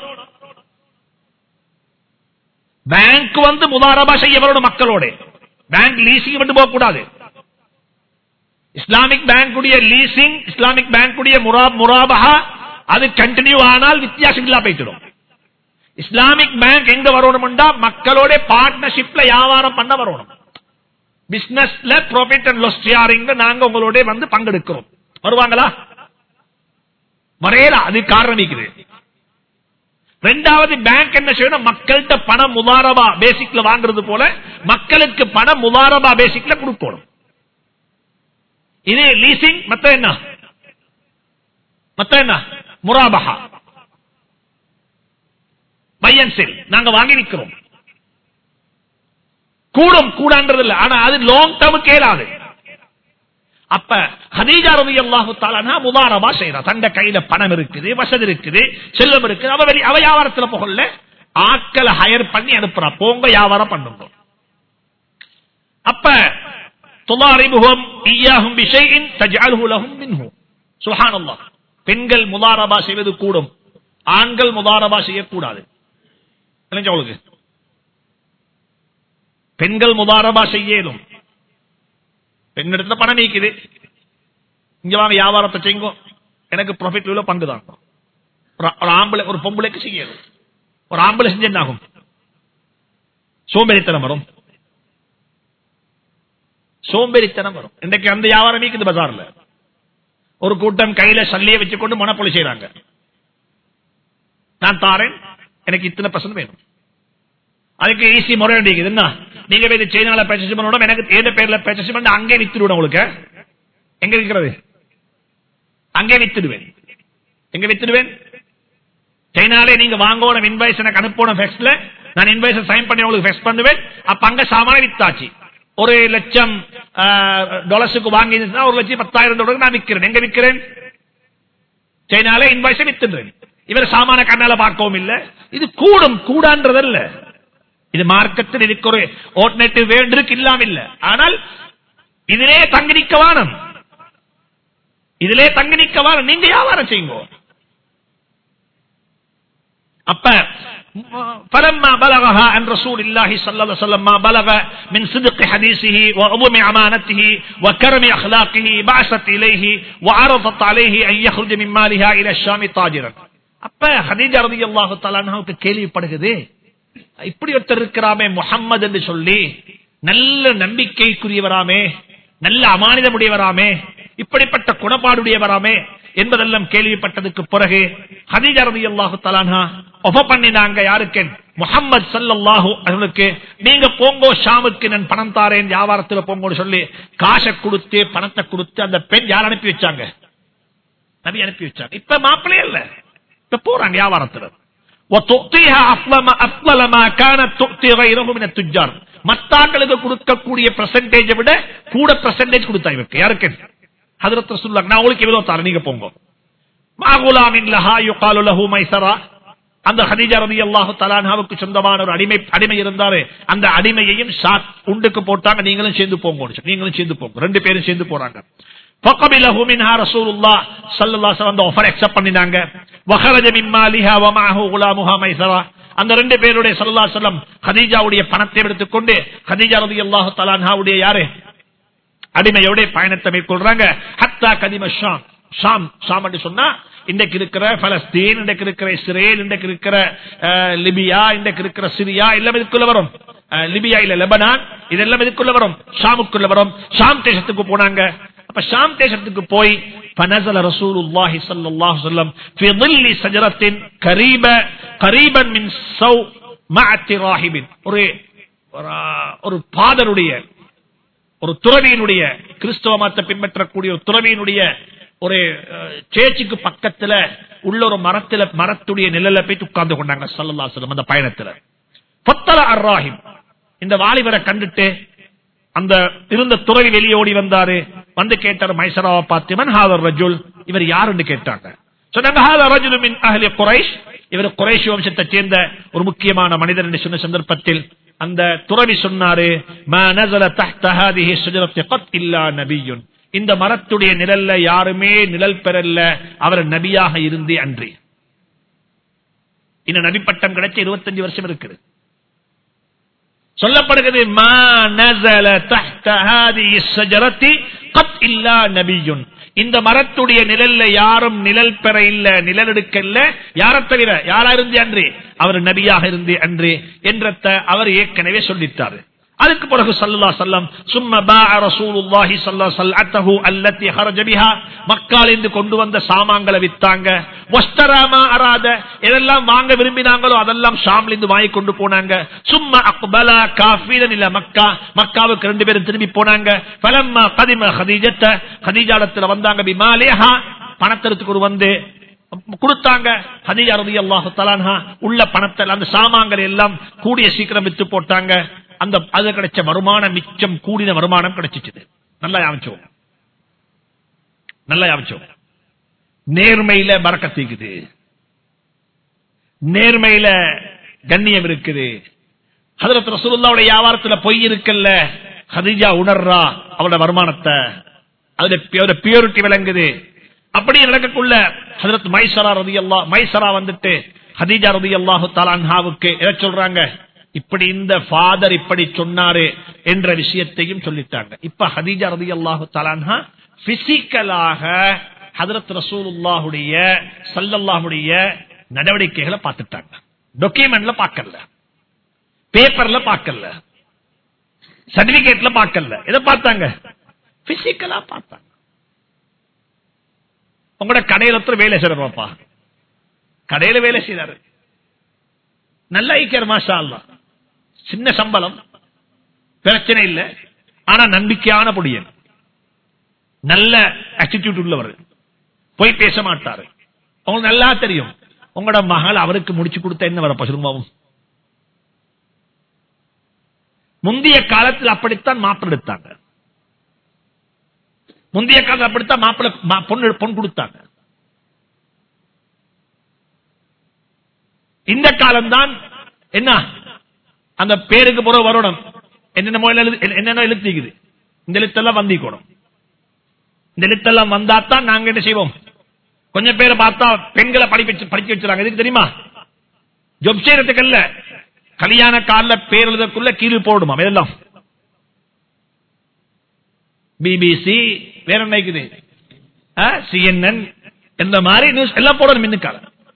பேங்க் வந்து முதாரபா செய்ய வரணும் மக்களோட பேங்க் லீசிங் விட்டு போக கூடாது இஸ்லாமிக் பேங்குடைய லீசிங் இஸ்லாமிக் பேங்குடைய முராபகா அது கண்டினியூ ஆனால் வித்தியாசம் இல்லா போயிட்டு இஸ்லாமிக் பேங்க் எங்க வரணும்டா மக்களோட பார்ட்னர்ஷிப்ல வியாபாரம் பண்ண வரணும் பிசினஸ்ல ப்ராஃபிட் அண்ட் லாஸ் ஷேரிங் நாங்க உங்களோட வந்து பங்கெடுக்கிறோம் வருவாங்களா வரையல அது காரணம் இருக்குது ரெண்டாவது பேங்க் என்ன செய்யணும் மக்கள்கிட்ட பணம் முதாரபா பேசிக்ல வாங்குறது போல மக்களுக்கு பணம் முதாரபா பேசிக்ல கொடுக்கணும் இது லீசிங் மத்த என்ன மத்த என்ன முராபஹா பையன் செல் நாங்க வாங்கி நிக்கிறோம் கூடும் கூடான்றது இல்ல ஆனா அது லாங் டேர்ம் கேளாது அப்ப ஹதீஜா ரவி அல்லாஹு தாலா முதாரபா செய்யறா தண்ட கையில பணம் இருக்குது வசதி இருக்குது செல்வம் இருக்குது அவ வெளி- அவ வியாபாரத்துல போகல ஆட்களை ஹயர் பண்ணி அனுப்புறா போங்க வியாபாரம் பண்ணுங்க அப்ப துலாரிபுகம் ஈயாகும் விஷயின் தஜாலுஹு லஹும் மின்ஹு சுப்ஹானல்லாஹ் பெண்கள் முதாரபா செய்வது கூடும் ஆண்கள் முதாரபா செய்யக்கூடாது தெரிஞ்சா உங்களுக்கு பெண்கள் முதாரபா செய்யலும் பெண்ணிடத்துல பணம் நீக்குது இங்க வாங்க வியாபாரத்தை செய்யுங்க எனக்கு ப்ராஃபிட் உள்ள பங்கு தான் ஒரு ஒரு ஆம்பளை ஒரு பொம்பளைக்கு செய்யணும் ஒரு ஆம்பளை செஞ்சு என்ன ஆகும் சோம்பேறித்தனம் வரும் சோம்பேறித்தனம் வரும் இன்றைக்கு அந்த வியாபாரம் நீக்குது பஜார்ல ஒரு கூட்டம் கையில சல்லியை வச்சுக்கொண்டு மனப்பொழி செய்யறாங்க நான் தாரேன் எனக்கு இத்தனை பர்சன்ட் வேணும் அதுக்கு ஈஸி முறை வேண்டியது என்ன நீங்க போய் இது சைனால பர்ச்சேஸ் பண்ணணும் எனக்கு ஏத பேர்ல பர்ச்சேஸ் பண்ணி அங்கே வித்துடுவேன் உங்களுக்கு எங்க இருக்கிறது அங்கே வித்துடுவேன் எங்க வித்துடுவேன் சைனாலே நீங்க வாங்கணும் இன்வாய்ஸ் எனக்கு அனுப்பணும் ஃபெக்ஸ்ல நான் இன்வாய்ஸ் சைன் பண்ணி உங்களுக்கு ஃபெக்ஸ் பண்ணுவேன் அப்ப அங்க சாமான வித்தாச்சு ஒரு லட்சம் டாலர்ஸுக்கு வாங்கி இருந்துச்சுன்னா ஒரு லட்சம் பத்தாயிரம் டாலருக்கு நான் விற்கிறேன் எங்க விற்கிறேன் சைனால இன்வாய்ஸை வித்துடுறேன் இவர் சாமான கண்ணால பார்க்கவும் இல்ல இது கூடும் கூடான்றதல்ல இது மார்க்கத்தில் இதுக்கு ஒரு ஆல்டர்னேட்டிவ் வேண்டிருக்கு இல்லாம இல்ல ஆனால் இதிலே தங்கி நிக்க வானம் இதிலே தங்கி நிக்க வானம் நீங்க வியாபாரம் செய்யுங்க அப்ப فلما بلغها عن رسول الله صلى الله عليه وسلم ما بلغ من صدق حديثه وعظم امانته وكرم اخلاقه بعثت اليه وعرضت عليه ان يخرج من مالها الى الشام تاجرا அப்ப ஹதீஜா ரலியல்லாஹு தஆலா அன்ஹாவுக்கு கேள்விப்படுகிறது இப்படி ஒருத்தர் இருக்கிறாமே முஹம்மது என்று சொல்லி நல்ல நம்பிக்கைக்குரியவராமே நல்ல அமானிதமுடையவராமே இப்படிப்பட்ட குணப்பாடுடையவராமே என்பதெல்லாம் கேள்விப்பட்டதுக்கு பிறகு ஹதீஜா ரலியல்லாஹு தஆலா ஒஃப பண்ணினாங்க யாருக்கு முஹம்மது ஸல்லல்லாஹு அவர்களுக்கு நீங்க போங்கோ ஷாமுக்கு நான் பணம் தாரேன் வியாபாரத்துல போங்கோன்னு சொல்லி காசை கொடுத்து பணத்தை கொடுத்து அந்த பெண் யார் அனுப்பி வச்சாங்க நபி அனுப்பி வச்சாங்க இப்ப மாப்பிள்ளையே இல்ல இப்ப போறாங்க வியாபாரத்துல وتعطيها أفضل ما- أفضل ما كانت تعطي غيره من التجار. மத்தாக்களுக்கு கொடுக்கக்கூடிய பெர்சன்டேஜை விட கூட பெர்சன்டேஜ் கொடுத்தா இவருக்கு யாருக்கு ஹதரத் ரசூலுல்லாஹ் நான் உங்களுக்கு இவ்வளவு தரேன் நீங்க போங்க மாகுலாமின் லஹா யுகாலு லஹு மைசரா அந்த ஹதீஜா ரலியல்லாஹு தஆலா அன்ஹாவுக்கு சொந்தமான ஒரு அடிமை அடிமை இருந்தாரு அந்த அடிமையையும் ஷாத் உண்டுக்கு போட்டாங்க நீங்களும் சேர்ந்து போங்க நீங்களும் சேர்ந்து போங்க ரெண்டு பேரும் சேர்ந்து போறாங்க فقبله منها رسول الله صلى الله عليه وسلم ஆஃபர் அக்செப்ட் பண்ணினாங்க وخرج من مالها ومعه غلامها ميسرة அந்த ரெண்டு பேருடைய ஸல்லல்லாஹு அலைஹி வஸல்லம் கதீஜாவுடைய பணத்தை எடுத்துக்கொண்டு கதீஜா ரலியல்லாஹு தஆலா அன்ஹாவுடைய யாரு அடிமையோட பயணத்தை மேற்கொள்றாங்க ஹத்தா கதிம ஷாம் ஷாம் ஷாம் என்று சொன்னா இன்றைக்கு இருக்கிற பலஸ்தீன் இன்றைக்கு இருக்கிற இஸ்ரேல் இன்றைக்கு இருக்கிற அஹ், லிபியா இன்றைக்கு இருக்கிற சிரியா எல்லாம் இதுக்குள்ள வரும் அஹ், லிபியா இல்ல லெபனான் இதெல்லாம் இதுக்குள்ள வரும் ஷாமுக்குள்ள வரும் ஷாம் தேசத்துக்கு போனாங்க அப்ப ஷாம் தேசத்துக்கு போய் فنزل رسول الله صلى الله عليه وسلم في ظل شجرة قريبة قريبا من سو معة راهب ஒரு ஒரு- ஒரு பாதருடைய ஒரு துறவியினுடைய கிறிஸ்தவ மதத்தை பின்பற்றக்கூடிய ஒரு துறவியினுடைய ஒரு அஹ், சேச்சிக்கு பக்கத்துல உள்ள ஒரு மரத்துல மரத்துடைய நிழல போய் உட்கார்ந்து கொண்டாங்க சல்லல்லாசலம் அந்த பயணத்துல பத்தல அர்ராஹிம் இந்த வாலிபரை கண்டுட்டு அந்த இருந்த துறவி வெளியோடி வந்தாரு வந்து கேட்டார் மைசராவை பார்த்து மன் ஹாதர் ரஜுல் இவர் யாருன்னு கேட்டாங்க சொன்னாங்க "ஹாதா ரஜுலு மின் அஹ்லி குரைஷ் இவர் குறைஷ் வம்சத்தை சேர்ந்த ஒரு முக்கியமான மனிதர் என்று சொன்ன சந்தர்ப்பத்தில் அந்த துறவி சொன்னாரு "மா நஸல தஹ்த ஹாதிஹி ஷஜரத்தி கத் இல்லா நபியுன்." இந்த மரத்துடைய நிழல்ல யாருமே நிழல் பெறல அவர் நபியாக இருந்தே அன்றி இந்த நபி பட்டம் கிடைச்ச 25 வருஷம் இருக்குது சொல்லப்படுகிறது "மா நஸல தஹ்த ஹாதிஹி ஷஜரத்தி கத் இல்லா நபியுன்." இந்த மரத்துடைய நிழல்ல யாரும் நிழல் பெற இல்ல நிழல் எடுக்க இல்ல யாரை தவிர யாரா இருந்தே அன்றே அவர் நபியாக இருந்தே அன்றே என்றத அவர் ஏற்கனவே சொல்லிட்டாரு அதுக்கு பிறகு சல்லா சல்லம் சும்ம பாஅ ரசூலுல்லாஹி ஸல்லல்லாஹு ஸல்லத்தஹு அல்லதி ஹரஜ பிஹா மக்காலிருந்து கொண்டு வந்த சாமான்களை வித்தாங்க வஸ்தராமா அராத எதெல்லாம் வாங்க விரும்பினாங்களோ அதெல்லாம் ஷாம்ல இருந்து வாங்கி கொண்டு போனாங்க சும்ம அக்பலா காஃபிரன் இல மக்கா மக்காவுக்கு ரெண்டு பேரும் திரும்பி போனாங்க ஃபலம்மா கதிம ஹதீஜத்த ஹதீஜாலத்துல வந்தாங்க பிமாலிஹா பணத்திற்கு வந்து கொடுத்தாங்க ஹதீஜா ரலியல்லாஹு தஆலா உள்ள பணத்தை அந்த சாமான்களை எல்லாம் கூடிய சீக்கிரம் வித்து போட்டாங்க அந்த அது கிடைச்ச வருமானம் மிச்சம் கூடின வருமானம் கிடைச்சிச்சு நல்லா யாமிச்சோம் நல்லா யாமிச்சோம் நேர்மையில பறக்கத்தீக்குது நேர்மையில கண்ணியம் இருக்குது ஹதரத் ரசூலுல்லாவுடைய வியாபாரத்துல பொய் இருக்குல்ல ஹதீஜா உணர்றா அவரோட வருமானத்தை அதுல பியூரிட்டி விளங்குது அப்படி நடக்கக்குள்ள ஹதரத் மைசரா ரதி அல்லா மைசரா வந்துட்டு ஹதீஜா ரதி அல்லாஹு தாலான்ஹாவுக்கு எதை சொல்றாங்க இப்படி இந்த ஃபாதர் இப்படி சொன்னாரு என்ற விஷயத்தையும் சொல்லிட்டாங்க இப்ப ஹதீஜா ரதி அல்லாஹு தாலான்ஹா பிசிக்கலாக ஹதரத் ரசூலுல்லாஹுடைய சல்லல்லாஹுடைய நடவடிக்கைகளை பார்த்துட்டாங்க டாக்குமெண்ட்ல பார்க்கல பேப்பர்ல பார்க்கல சர்டிபிகேட்ல பார்க்கல எதை பார்த்தாங்க பிசிக்கலா பார்த்தாங்க உங்களோட கடையில ஒருத்தர் வேலை செய்யறப்பாப்பா கடையில வேலை செய்யறாரு நல்ல ஐக்கியர் மாஷா அல்லா சின்ன சம்பளம் பிரச்சனை இல்லை ஆனா நம்பிக்கையான பொடியன் நல்ல ஆட்டிடியூட் உள்ளவர் போய் பேச மாட்டாரு உங்களுக்கு நல்லா தெரியும் உங்களோட மகள் அவருக்கு முடிச்சு கொடுத்த என்ன வரப்ப சுருமாவும் முந்தைய காலத்தில் அப்படித்தான் மாப்பிள்ள எடுத்தாங்க முந்தைய காலத்தில் அப்படித்தான் மாப்பிள்ள பொண்ணு பொன் கொடுத்தாங்க இந்த காலம்தான் என்ன அந்த பேருக்கு போற வரணும் என்னென்ன என்னென்ன எழுத்திக்குது இந்த எழுத்தெல்லாம் வந்திக்கணும் இந்த எழுத்தெல்லாம் வந்தாத்தான் நாங்க என்ன செய்வோம் கொஞ்சம் பேரை பார்த்தா பெண்களை படிக்க படிக்க வச்சுறாங்க எதுக்கு தெரியுமா ஜொப் செய்யறதுக்கு இல்ல கல்யாண கால பேர் எழுதக்குள்ள கீழே போடுமா இதெல்லாம் பிபிசி வேற என்ன இருக்குது சிஎன்என் இந்த மாதிரி நியூஸ் எல்லாம் போடணும் இன்னுக்கால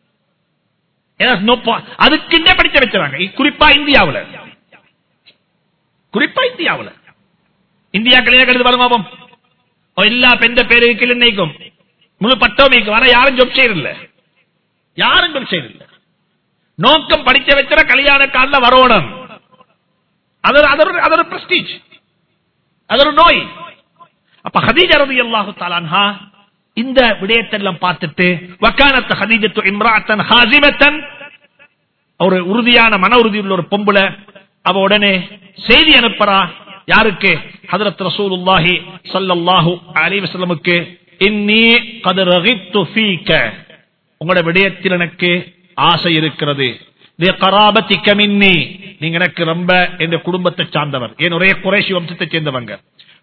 அதுக்குன்னே படிக்க வச்சாங்க குறிப்பா இந்தியாவில் குறிப்பா இந்தியாவில் இந்தியா கல்யாணம் கருது வருமாபம் எல்லா பெந்த பேருக்கு நினைக்கும் முழு பட்டோமிக்கு வர யாரும் ஜொப் செய்யறதில்ல யாரும் ஜொப் செய்யறதில்ல நோக்கம் படிக்க வச்சுற கல்யாண காலில் வரணும் அது ஒரு பிரஸ்டீஜ் அது ஒரு நோய் அப்ப ஹதீஜா ரதி அல்லாஹு தாலான்ஹா இந்த விடயத்தெல்லாம் பார்த்துட்டு வக்கானத்த ஹதீஜத்து இம்ராத்தன் ஹாசிமத்தன் ஒரு உறுதியான மன உறுதி உள்ள ஒரு பொம்புல அவ உடனே செய்தி அனுப்புறா யாருக்கு ஹதரத் ரசூலுல்லாஹி ஸல்லல்லாஹு அலைஹி வஸல்லமுக்கு இன்னி கத் ரகித்து ஃபீக உங்களோட விடயத்தில் எனக்கு ஆசை இருக்கிறது கராபத்திக்க மின்னி நீங்க எனக்கு ரொம்ப எங்க குடும்பத்தை சார்ந்தவர் என் ஒரே குறைசி வம்சத்தை சேர்ந்தவங்க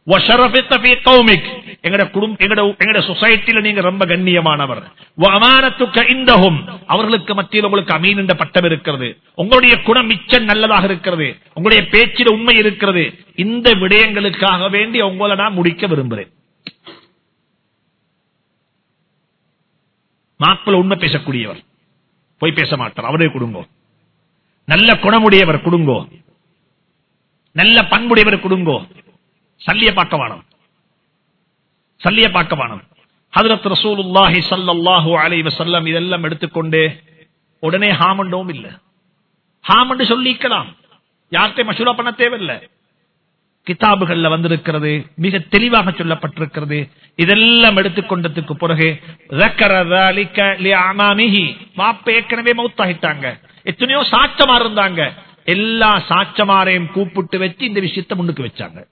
சொசைட்டில நீங்க ரொம்ப கண்ணியமானவர் அவர்களுக்கு மத்தியில் உங்களுக்கு அமீன் என்ற பட்டம் இருக்கிறது உங்களுடைய குணம் மிச்சம் நல்லதாக இருக்கிறது உங்களுடைய பேச்சில் உண்மை இருக்கிறது இந்த விடயங்களுக்காக வேண்டி உங்களை நான் முடிக்க விரும்புகிறேன் மாப்பிள்ள உண்மை பேசக்கூடியவர் போய் பேச மாட்டார் அவரே குடும்பம் நல்ல குணமுடையவர் குடுங்கோ நல்ல பண்புடையவர் குடுங்கோ சல்லிய பார்க்க வேணும் சல்லிய பார்க்க வேணும் ஹதரத் ரசூலுல்லாஹி ஸல்லல்லாஹு அலைஹி வஸல்லம் இதெல்லாம் எடுத்துக்கொண்டு உடனே ஹாமண்டவும் இல்ல ஹாமண்டு சொல்லிக்கலாம் யார்கிட்ட மஷூரா பண்ண தேவையில்லை கிதாபுகள்ல வந்திருக்கிறது மிக தெளிவாக சொல்லப்பட்டிருக்கிறது இதெல்லாம் எடுத்துக்கொண்டதுக்கு பிறகு மாப்ப ஏற்கனவே மௌத்தாகிட்டாங்க எத்தனையோ சாட்சமா இருந்தாங்க எல்லா சாட்சமாரையும் கூப்பிட்டு வச்சு இந்த விஷயத்தை முன்னுக்கு வச்சாங்க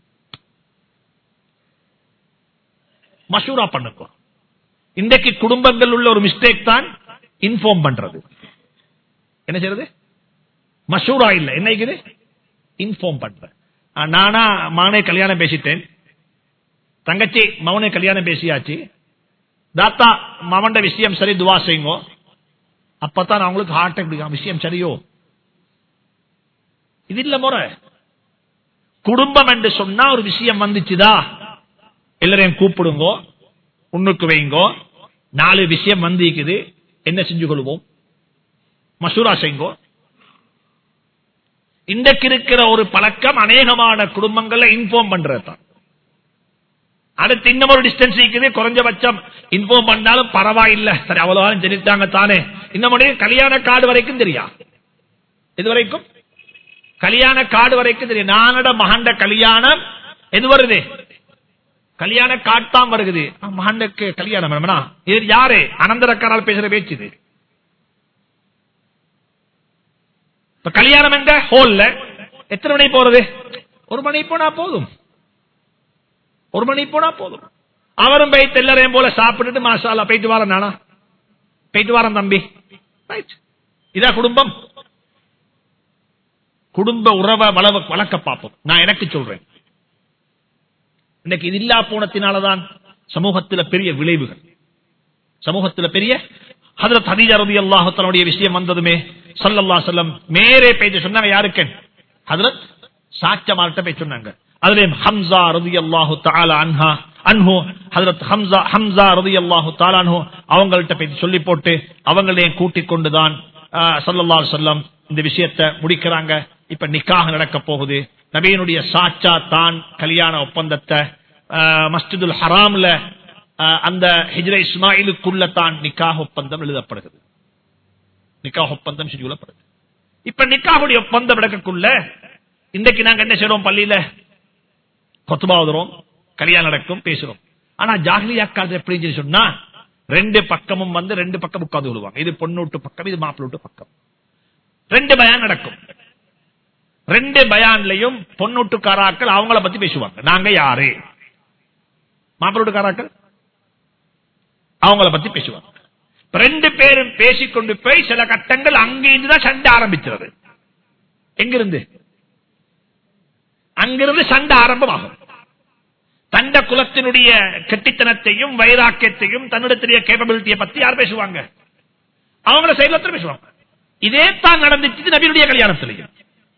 மஷூரா பண்ணுக்கும் இன்றைக்கு குடும்பங்கள் உள்ள ஒரு மிஸ்டேக் தான் இன்ஃபார்ம் பண்றது என்ன செய்யறது மஷூரா இல்ல என்ன இன்ஃபார்ம் பண்ற நானா மானே கல்யாணம் பேசிட்டேன் தங்கச்சி மவனே கல்யாணம் பேசியாச்சு தாத்தா மவண்ட விஷயம் சரி துவா செய்யுங்க அப்பதான் அவங்களுக்கு ஹார்ட் அட்டாக் விஷயம் சரியோ இது இல்ல முறை குடும்பம் என்று சொன்னா ஒரு விஷயம் வந்துச்சுதா எல்லாரையும் கூப்பிடுங்கோ உன்னுக்கு வைங்கோ நாலு விஷயம் வந்திருக்குது என்ன செஞ்சு கொள்வோம் மசூரா செய்யுங்கோ இன்றைக்கு இருக்கிற ஒரு பழக்கம் அநேகமான குடும்பங்கள்ல இன்ஃபார்ம் பண்றது தான் அடுத்து இன்னும் ஒரு டிஸ்டன்ஸ் இருக்குது குறைஞ்சபட்சம் இன்ஃபார்ம் பண்ணாலும் பரவாயில்லை சரி அவ்வளவு தெரிவித்தாங்க தானே இன்னும் கல்யாண கார்டு வரைக்கும் தெரியா இது வரைக்கும் கல்யாண கார்டு வரைக்கும் தெரியும் நானட மகண்ட கல்யாணம் எது வருது கல்யாண காட்டாம் வருகுது ஆ, மகனுக்கு கல்யாணம் வேணுமா? இது யாரு அனந்தரக்காரால் பேசுற பேச்சு இது இப்ப கல்யாணம் எங்க ஹோல்ல எத்தனை மணி போறது ஒரு மணி போனா போதும் ஒரு மணி போனா போதும் அவரும் போயிட்டு எல்லாரையும் போல சாப்பிட்டுட்டு மாசாலா போயிட்டு வாரம் நானா போயிட்டு வாரம் தம்பி Right. இதா குடும்பம் குடும்ப உறவை வளவ வளர்க்க பார்ப்போம் நான் எனக்கு சொல்றேன் இன்னைக்கு இது இல்லா போனத்தினாலதான் சமூகத்துல பெரிய விளைவுகள் சமூகத்துல பெரிய ஹதரத் ஹதீஜா ரதி அல்லாஹத்தனுடைய விஷயம் வந்ததுமே சல்லல்லா செல்லம் மேரே பேச்சு சொன்னாங்க யாருக்கு ஹதரத் சாச்சமார்ட்ட போய் சொன்னாங்க அதுலயும் ஹம்சா ரதி அல்லாஹு தாலா அன்ஹா அன்ஹு ஹதரத் ஹம்சா ஹம்சா ரதி அல்லாஹு தாலா அன்ஹு அவங்கள்ட்ட போய் சொல்லி போட்டு அவங்களையும் கூட்டிக் கொண்டுதான் சல்லல்லா சொல்லம் இந்த விஷயத்தை முடிக்கிறாங்க இப்ப நிக்காக நடக்க போகுது நபியினுடைய சாச்சா தான் கல்யாண ஒப்பந்தத்தை ஆஹ், மஸ்ஜிதுல் ஹராம்ல ஆஹ், அந்த ஹிஜ்ர இஸ்மாயிலுக்குள்ள தான் நிக்காக ஒப்பந்தம் எழுதப்படுகிறது நிக்காக ஒப்பந்தம் சொல்லப்படுது இப்ப நிக்காவுடைய ஒப்பந்தம் நடக்கக்குள்ள இன்றைக்கு நாங்க என்ன செய்றோம் பள்ளியில கொத்துபாவதுறோம் கல்யாணம் நடக்கும் பேசுறோம் ஆனா ஜாகிலியா காலத்துல எப்படி இருந்துச்சு சொன்னா ரெண்டு பக்கமும் வந்து ரெண்டு பக்கம் உட்கார்ந்து விடுவாங்க இது பொண்ணூட்டு பக்கம் இது மாப்பிள்ளூட்டு பக்கம் ரெண்டு பயான் நடக்கும் ரெண்டு பயான்லயும் பொண்ணூட்டுக்காராக்கள் அவங்கள பத்தி பேசுவாங்க நாங்க யாரு மாப்பிள்ளூட்டுக்காராக்கள் அவங்கள பத்தி பேசுவாங்க இப்ப ரெண்டு பேரும் பேசிக்கொண்டு போய் சில கட்டங்கள் அங்கிருந்து தான் சண்டை ஆரம்பிக்கிறது எங்கிருந்து அங்கிருந்து சண்டை ஆரம்பமாகும் தண்ட குலத்தினுடைய கெட்டித்தனத்தையும் வைராக்கியத்தையும் தன்னிடத்திலேயே கேப்பபிலிட்டியை பத்தி யார் பேசுவாங்க அவங்கள செயலத்தில் பேசுவாங்க இதே தான் நடந்துச்சு நபியுடைய கல்யாணத்திலையும்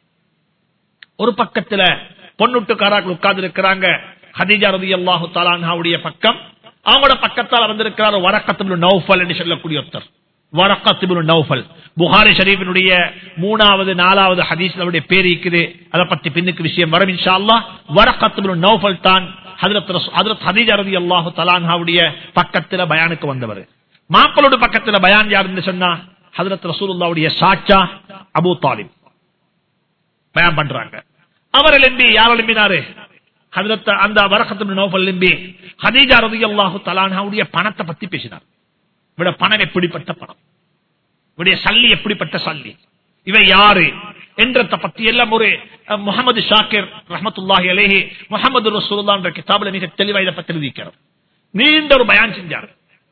ஒரு பக்கத்துல பொண்ணுட்டுக்காராக்கள் உட்கார்ந்து இருக்கிறாங்க ஹதீஜா ரதி அல்லாஹு தாலான்ஹாவுடைய பக்கம் அவங்களோட பக்கத்தால் வந்திருக்கிறார் வரக்கத்து நௌஃபல் என்று சொல்லக்கூடிய ஒருத்தர் வரக்கத்து நௌஃபல் புகாரி ஷரீஃபினுடைய மூணாவது நாலாவது ஹதீஸ் அவருடைய பேர் இருக்குது அதை பத்தி பின்னுக்கு விஷயம் வரும் இன்ஷா அல்லாஹ் வரக்கத்து நௌஃபல் தான் ஹதரத் ரசூ- ஹதரத் ஹதீஜா ரதி அல்லாஹு தலான்ஹாவுடைய பக்கத்துல பயானுக்கு வந்தவர் மாப்பிளோட பக்கத்துல பயான் யாருன்னு சொன்னா ஹதரத் ரசூலுல்லாவுடைய சாச்சா அபூ தாலிப் பயான் பண்றாங்க அவர் எழும்பி யார் எழும்பினாரு ஹதரத் அந்த வரகத்து நோபல் எழும்பி ஹதீஜா ரதி அல்லாஹு தலானாவுடைய பணத்தை பத்தி பேசினார் இவட பணம் எப்படிப்பட்ட பணம் இவருடைய சல்லி எப்படிப்பட்ட சல்லி இவன் யாரு என்றத பத்தி எல்லாம் ஒரு அஹ், முகமது ஷாக்கிர் ரஹமத்துல்லாஹி அலேஹி முகமது ரசூலுல்லாஹ் என்ற கிதாபில் மிக தெளிவாக இதை பத்தி எழுதிக்கிறார் நீண்ட ஒரு பயான் செஞ்சார்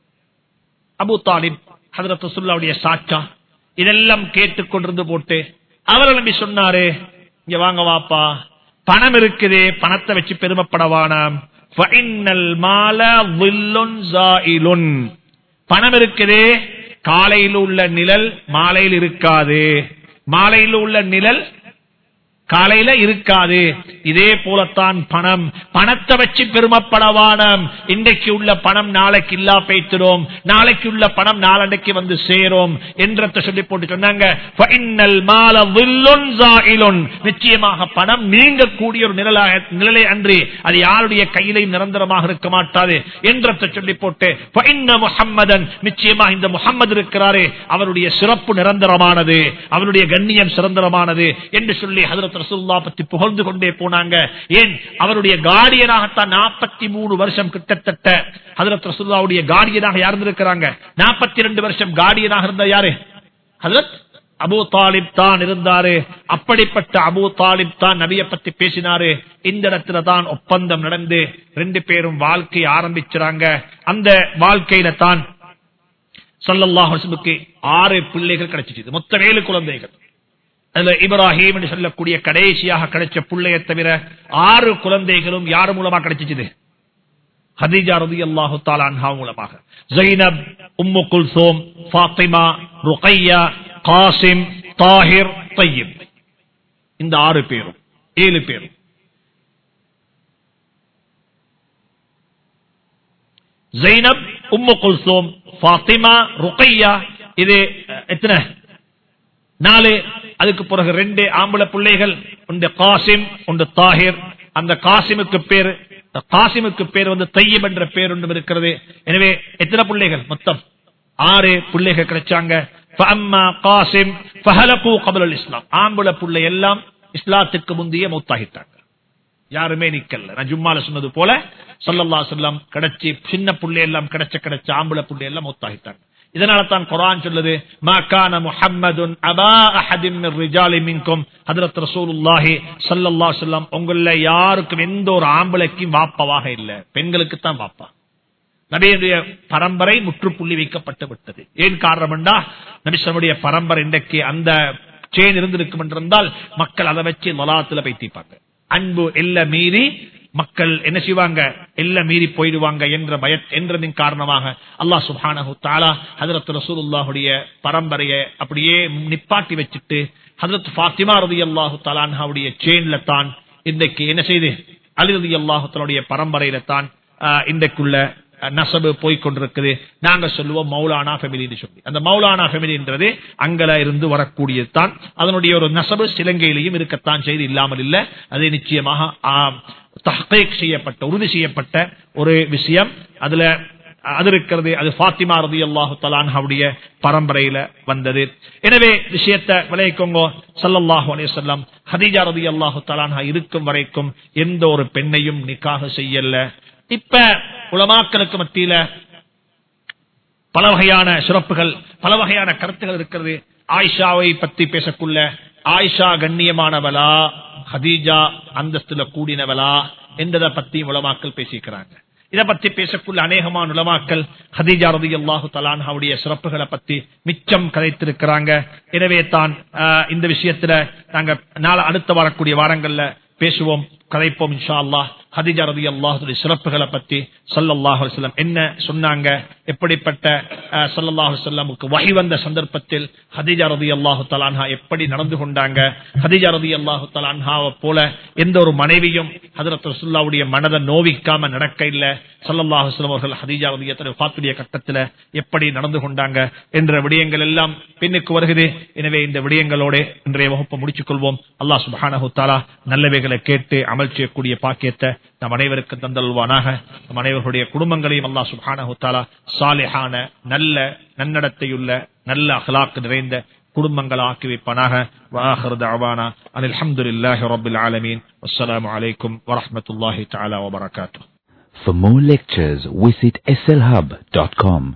அபு தாலிப் ஹதரத் ரசூலுல்லாவுடைய சாச்சா இதெல்லாம் கேட்டுக்கொண்டிருந்து போட்டு அவர் நம்பி சொன்னாரு இங்க வாங்க வாப்பா பணம் இருக்குது பணத்தை வச்சு பெருமைப்படவானாம் ஃபஇன்னல் மால வில்லுன் ஜாயிலுன். பணம் இருக்குது காலையில் உள்ள நிழல் மாலையில் இருக்காது மாலையில் உள்ள நிழல் காலையில இருக்காது இதே போலத்தான் பணம் பணத்தை வச்சு பெருமைப்படவானம் இன்றைக்கு உள்ள பணம் நாளைக்கு இல்லா பேய்த்திடும் நாளைக்கு உள்ள பணம் நாளன்னைக்கு வந்து சேரும் என்றத சொல்லி போட்டு சொன்னாங்க "ஃபஇன்னல் மால வில்லுன் ஜாயிலுன்." நிச்சயமாக பணம் நீங்க கூடிய ஒரு நிழலாக நிழலை அன்றி அது யாருடைய கையிலையும் நிரந்தரமாக இருக்க மாட்டாது என்றத சொல்லி போட்டு "ஃபஇன்ன முஹம்மதன் நிச்சயமாக இந்த முஹம்மது இருக்கிறாரே அவருடைய சிறப்பு நிரந்தரமானது அவருடைய கண்ணியம் சிறந்தரமானது என்று சொல்லி ஹதரத் ரசூல்லா பத்தி புகழ்ந்து கொண்டே போனாங்க ஏன் அவருடைய கார்டியனாகத்தான் நாற்பத்தி மூணு வருஷம் கிட்டத்தட்ட ஹதரத் ரசூல்லாவுடைய கார்டியனாக யார் இருந்திருக்கிறாங்க நாற்பத்தி ரெண்டு வருஷம் கார்டியனாக இருந்த யாரு ஹதரத் அபூ தாலிப் தான் இருந்தாரு அப்படிப்பட்ட அபூ தாலிப் தான் நபியை பத்தி பேசினாரு இந்த இடத்துல தான் ஒப்பந்தம் நடந்து ரெண்டு பேரும் வாழ்க்கை ஆரம்பிச்சாங்க அந்த வாழ்க்கையில தான் சல்லல்லாஹு அலைஹி வஸல்லுக்கு ஆறு பிள்ளைகள் கிடைச்சிச்சு மொத்தம் ஏழு குழந்தைகள் அதுல இப்ராஹிம் என்று சொல்லக்கூடிய கடைசியாக கிடைச்ச பிள்ளையை தவிர ஆறு குழந்தைகளும் யார் மூலமா கிடைச்சிச்சு ஹதீஜா ரதி அல்லாஹு தாலான்ஹா மூலமாக Zainab Umm Kulthum Fatima Ruqayya Qasim Tahir Tayyib இந்த ஆறு பேரும் ஏழு பேரும் Zainab Umm Kulthum Fatima Ruqayya இது அஹ், எத்தனை நாலு அதுக்கு பிறகு ரெண்டு ஆம்பளை பிள்ளைகள் ஒன்று காசிம் ஒன்று தாஹிர் அந்த காசிமுக்கு பேர் காசிமுக்கு பேர் வந்து தையப் என்ற பேர் ஒன்றும் இருக்கிறது எனவே எத்தனை பிள்ளைகள் மொத்தம் ஆறு பிள்ளைகள் கிடைச்சாங்க فأما قاسم فهلكوا قبل الإسلام ஆம்பளை பிள்ளை எல்லாம் இஸ்லாத்துக்கு முந்தைய மௌத்தாகிட்டாங்க யாருமே நிக்கல நான் ஜும்மால சொன்னது போல சல்லல்லா சொல்லம் கிடைச்சி சின்ன புள்ளை எல்லாம் கிடைச்ச கிடைச்ச ஆம்பளை புள்ளை எல்லாம் மௌத்தாகிட்டாங்க இதனால தான் குரான் சொல்லுது மா கான முஹம்மதுன் அபா அஹதின் மின் ரிஜாலி மின்கும் ஹஜ்ரத் ரசூலுல்லாஹி ஸல்லல்லாஹு அலைஹி வஸல்லம் உங்கள யாருக்கும் எந்த ஒரு ஆம்பளைக்கும் வாப்பவாக இல்ல பெண்களுக்கு தான் வாப்பா நபியுடைய பரம்பரை முற்றுப்புள்ளி வைக்கப்பட்டு விட்டது ஏன் காரணம் என்றா நபிசனுடைய பரம்பரை இன்றைக்கு அந்த சேன் இருந்திருக்கும் என்றிருந்தால் மக்கள் அதை வச்சு மலாத்துல பைத்திப்பாங்க அன்பு எல்ல மீறி மக்கள் என்ன செய்வாங்க எல்ல மீறி போயிடுவாங்க என்ற பய என்றதின் காரணமாக அல்லாஹ் சுப்ஹானஹு தஆலா ஹஜரத் ரசூலுல்லாஹுடைய பரம்பரையை அப்படியே நிப்பாட்டி வச்சுட்டு ஹஜரத் ஃபாத்திமா ரலியல்லாஹு தஆலா அன்ஹாவுடைய செயின்ல தான் இன்றைக்கு என்ன செய்து அலி ரலியல்லாஹு தஆலாவுடைய பரம்பரையில தான் ஆஹ், இன்றைக்குள்ள அஹ், நசபு போய்கொண்டிருக்குது நாங்க சொல்லுவோம் மௌலானா ஃபெமிலின்னு சொல்லி அந்த மௌலானா ஃபெமிலின்றது அங்கல இருந்து வரக்கூடியது தான் அதனுடைய ஒரு நசபு சிலங்கையிலையும் இருக்கத்தான் செய்து இல்லாமல் இல்ல அது நிச்சயமாக ஆம், தஹ்கீக் செய்யப்பட்ட உறுதி செய்யப்பட்ட ஒரு விஷயம் அதுல அது இருக்கிறது அது ஃபாத்திமா ரதி அல்லாஹு தலான்ஹாவுடைய பரம்பரையில வந்தது எனவே விஷயத்தை விளைவிக்கோங்க சல்லல்லாஹு அலைஹி வஸல்லம் ஹதீஜா ரதி அல்லாஹு தலான்ஹா இருக்கும் வரைக்கும் எந்த ஒரு பெண்ணையும் நிக்காக செய்யல இப்ப உலமாக்களுக்கு மத்தியில பல வகையான சிறப்புகள் பல வகையான கருத்துகள் இருக்கிறது ஆயிஷாவை பத்தி பேசக்குள்ள ஆயிஷா கண்ணியமானவளா ஹதீஜா அந்தஸ்துல கூடினவளா என்றதை பத்தி உலமாக்கள் பேசிக்கிறாங்க இதை பத்தி பேசக்குள்ள அநேகமான உலமாக்கள் ஹதீஜா ரதி அல்லாஹு தலான்ஹாவுடைய சிறப்புகளை பத்தி மிச்சம் கதைத்திருக்கிறாங்க எனவே தான் ஆஹ், இந்த விஷயத்துல நாங்க நாளை அடுத்த வரக்கூடிய வாரங்கள்ல பேசுவோம் கதைப்போம் இன்ஷா அல்லாஹ் ஹதிஜா ரதி அல்லாஹுடைய சிறப்புகளை பத்தி சல்லல்லாஹு அலைஹி வஸல்லம் என்ன சொன்னாங்க எப்படிப்பட்ட அஹ், ஸல்லல்லாஹு அலைஹி வஸல்லமுக்கு வஹி வந்த சந்தர்ப்பத்தில் ஹதிஜா ரதி அல்லாஹு தலான்ஹா எப்படி நடந்து கொண்டாங்க ஹதிஜா ரதி அல்லாஹு தலான்ஹாவை போல எந்த ஒரு மனைவியும் ஹதரத் ரசூல்லாவுடைய மனதை நோவிக்காம நடக்க இல்ல ஸல்லல்லாஹு அலைஹி வஸல்லம் அவர்கள் ஹதிஜா ரதி பாத்துடைய கட்டத்துல எப்படி நடந்து கொண்டாங்க என்ற விடயங்கள் எல்லாம் பின்னுக்கு வருகிறது எனவே இந்த விடயங்களோட இன்றைய வகுப்பை முடிச்சுக் கொள்வோம் அல்லாஹ் சுப்ஹானஹு தஆலா நல்லவைகளை கேட்டு அமல் செய்யக்கூடிய பாக்கியத்தை நம் அனைவருக்கும் தந்தல்வானாக நம் அனைவர்களுடைய குடும்பங்களையும் அல்லாஹ் சுப்ஹானஹு தஆலா சாலிஹான நல்ல நன்னடத்தையுள்ள நல்ல அஹ்லாக் நிறைந்த குடும்பங்கள் ஆக்கி வைப்பானாக வாஹர் தஅவானா அனில் ஹம்துலில்லாஹி ரப்பில் ஆலமீன் வஸ்ஸலாமு அலைக்கும் வரஹ்மத்துல்லாஹி தஆலா வபரகாத்துஹு For more lectures, visit slhub.com.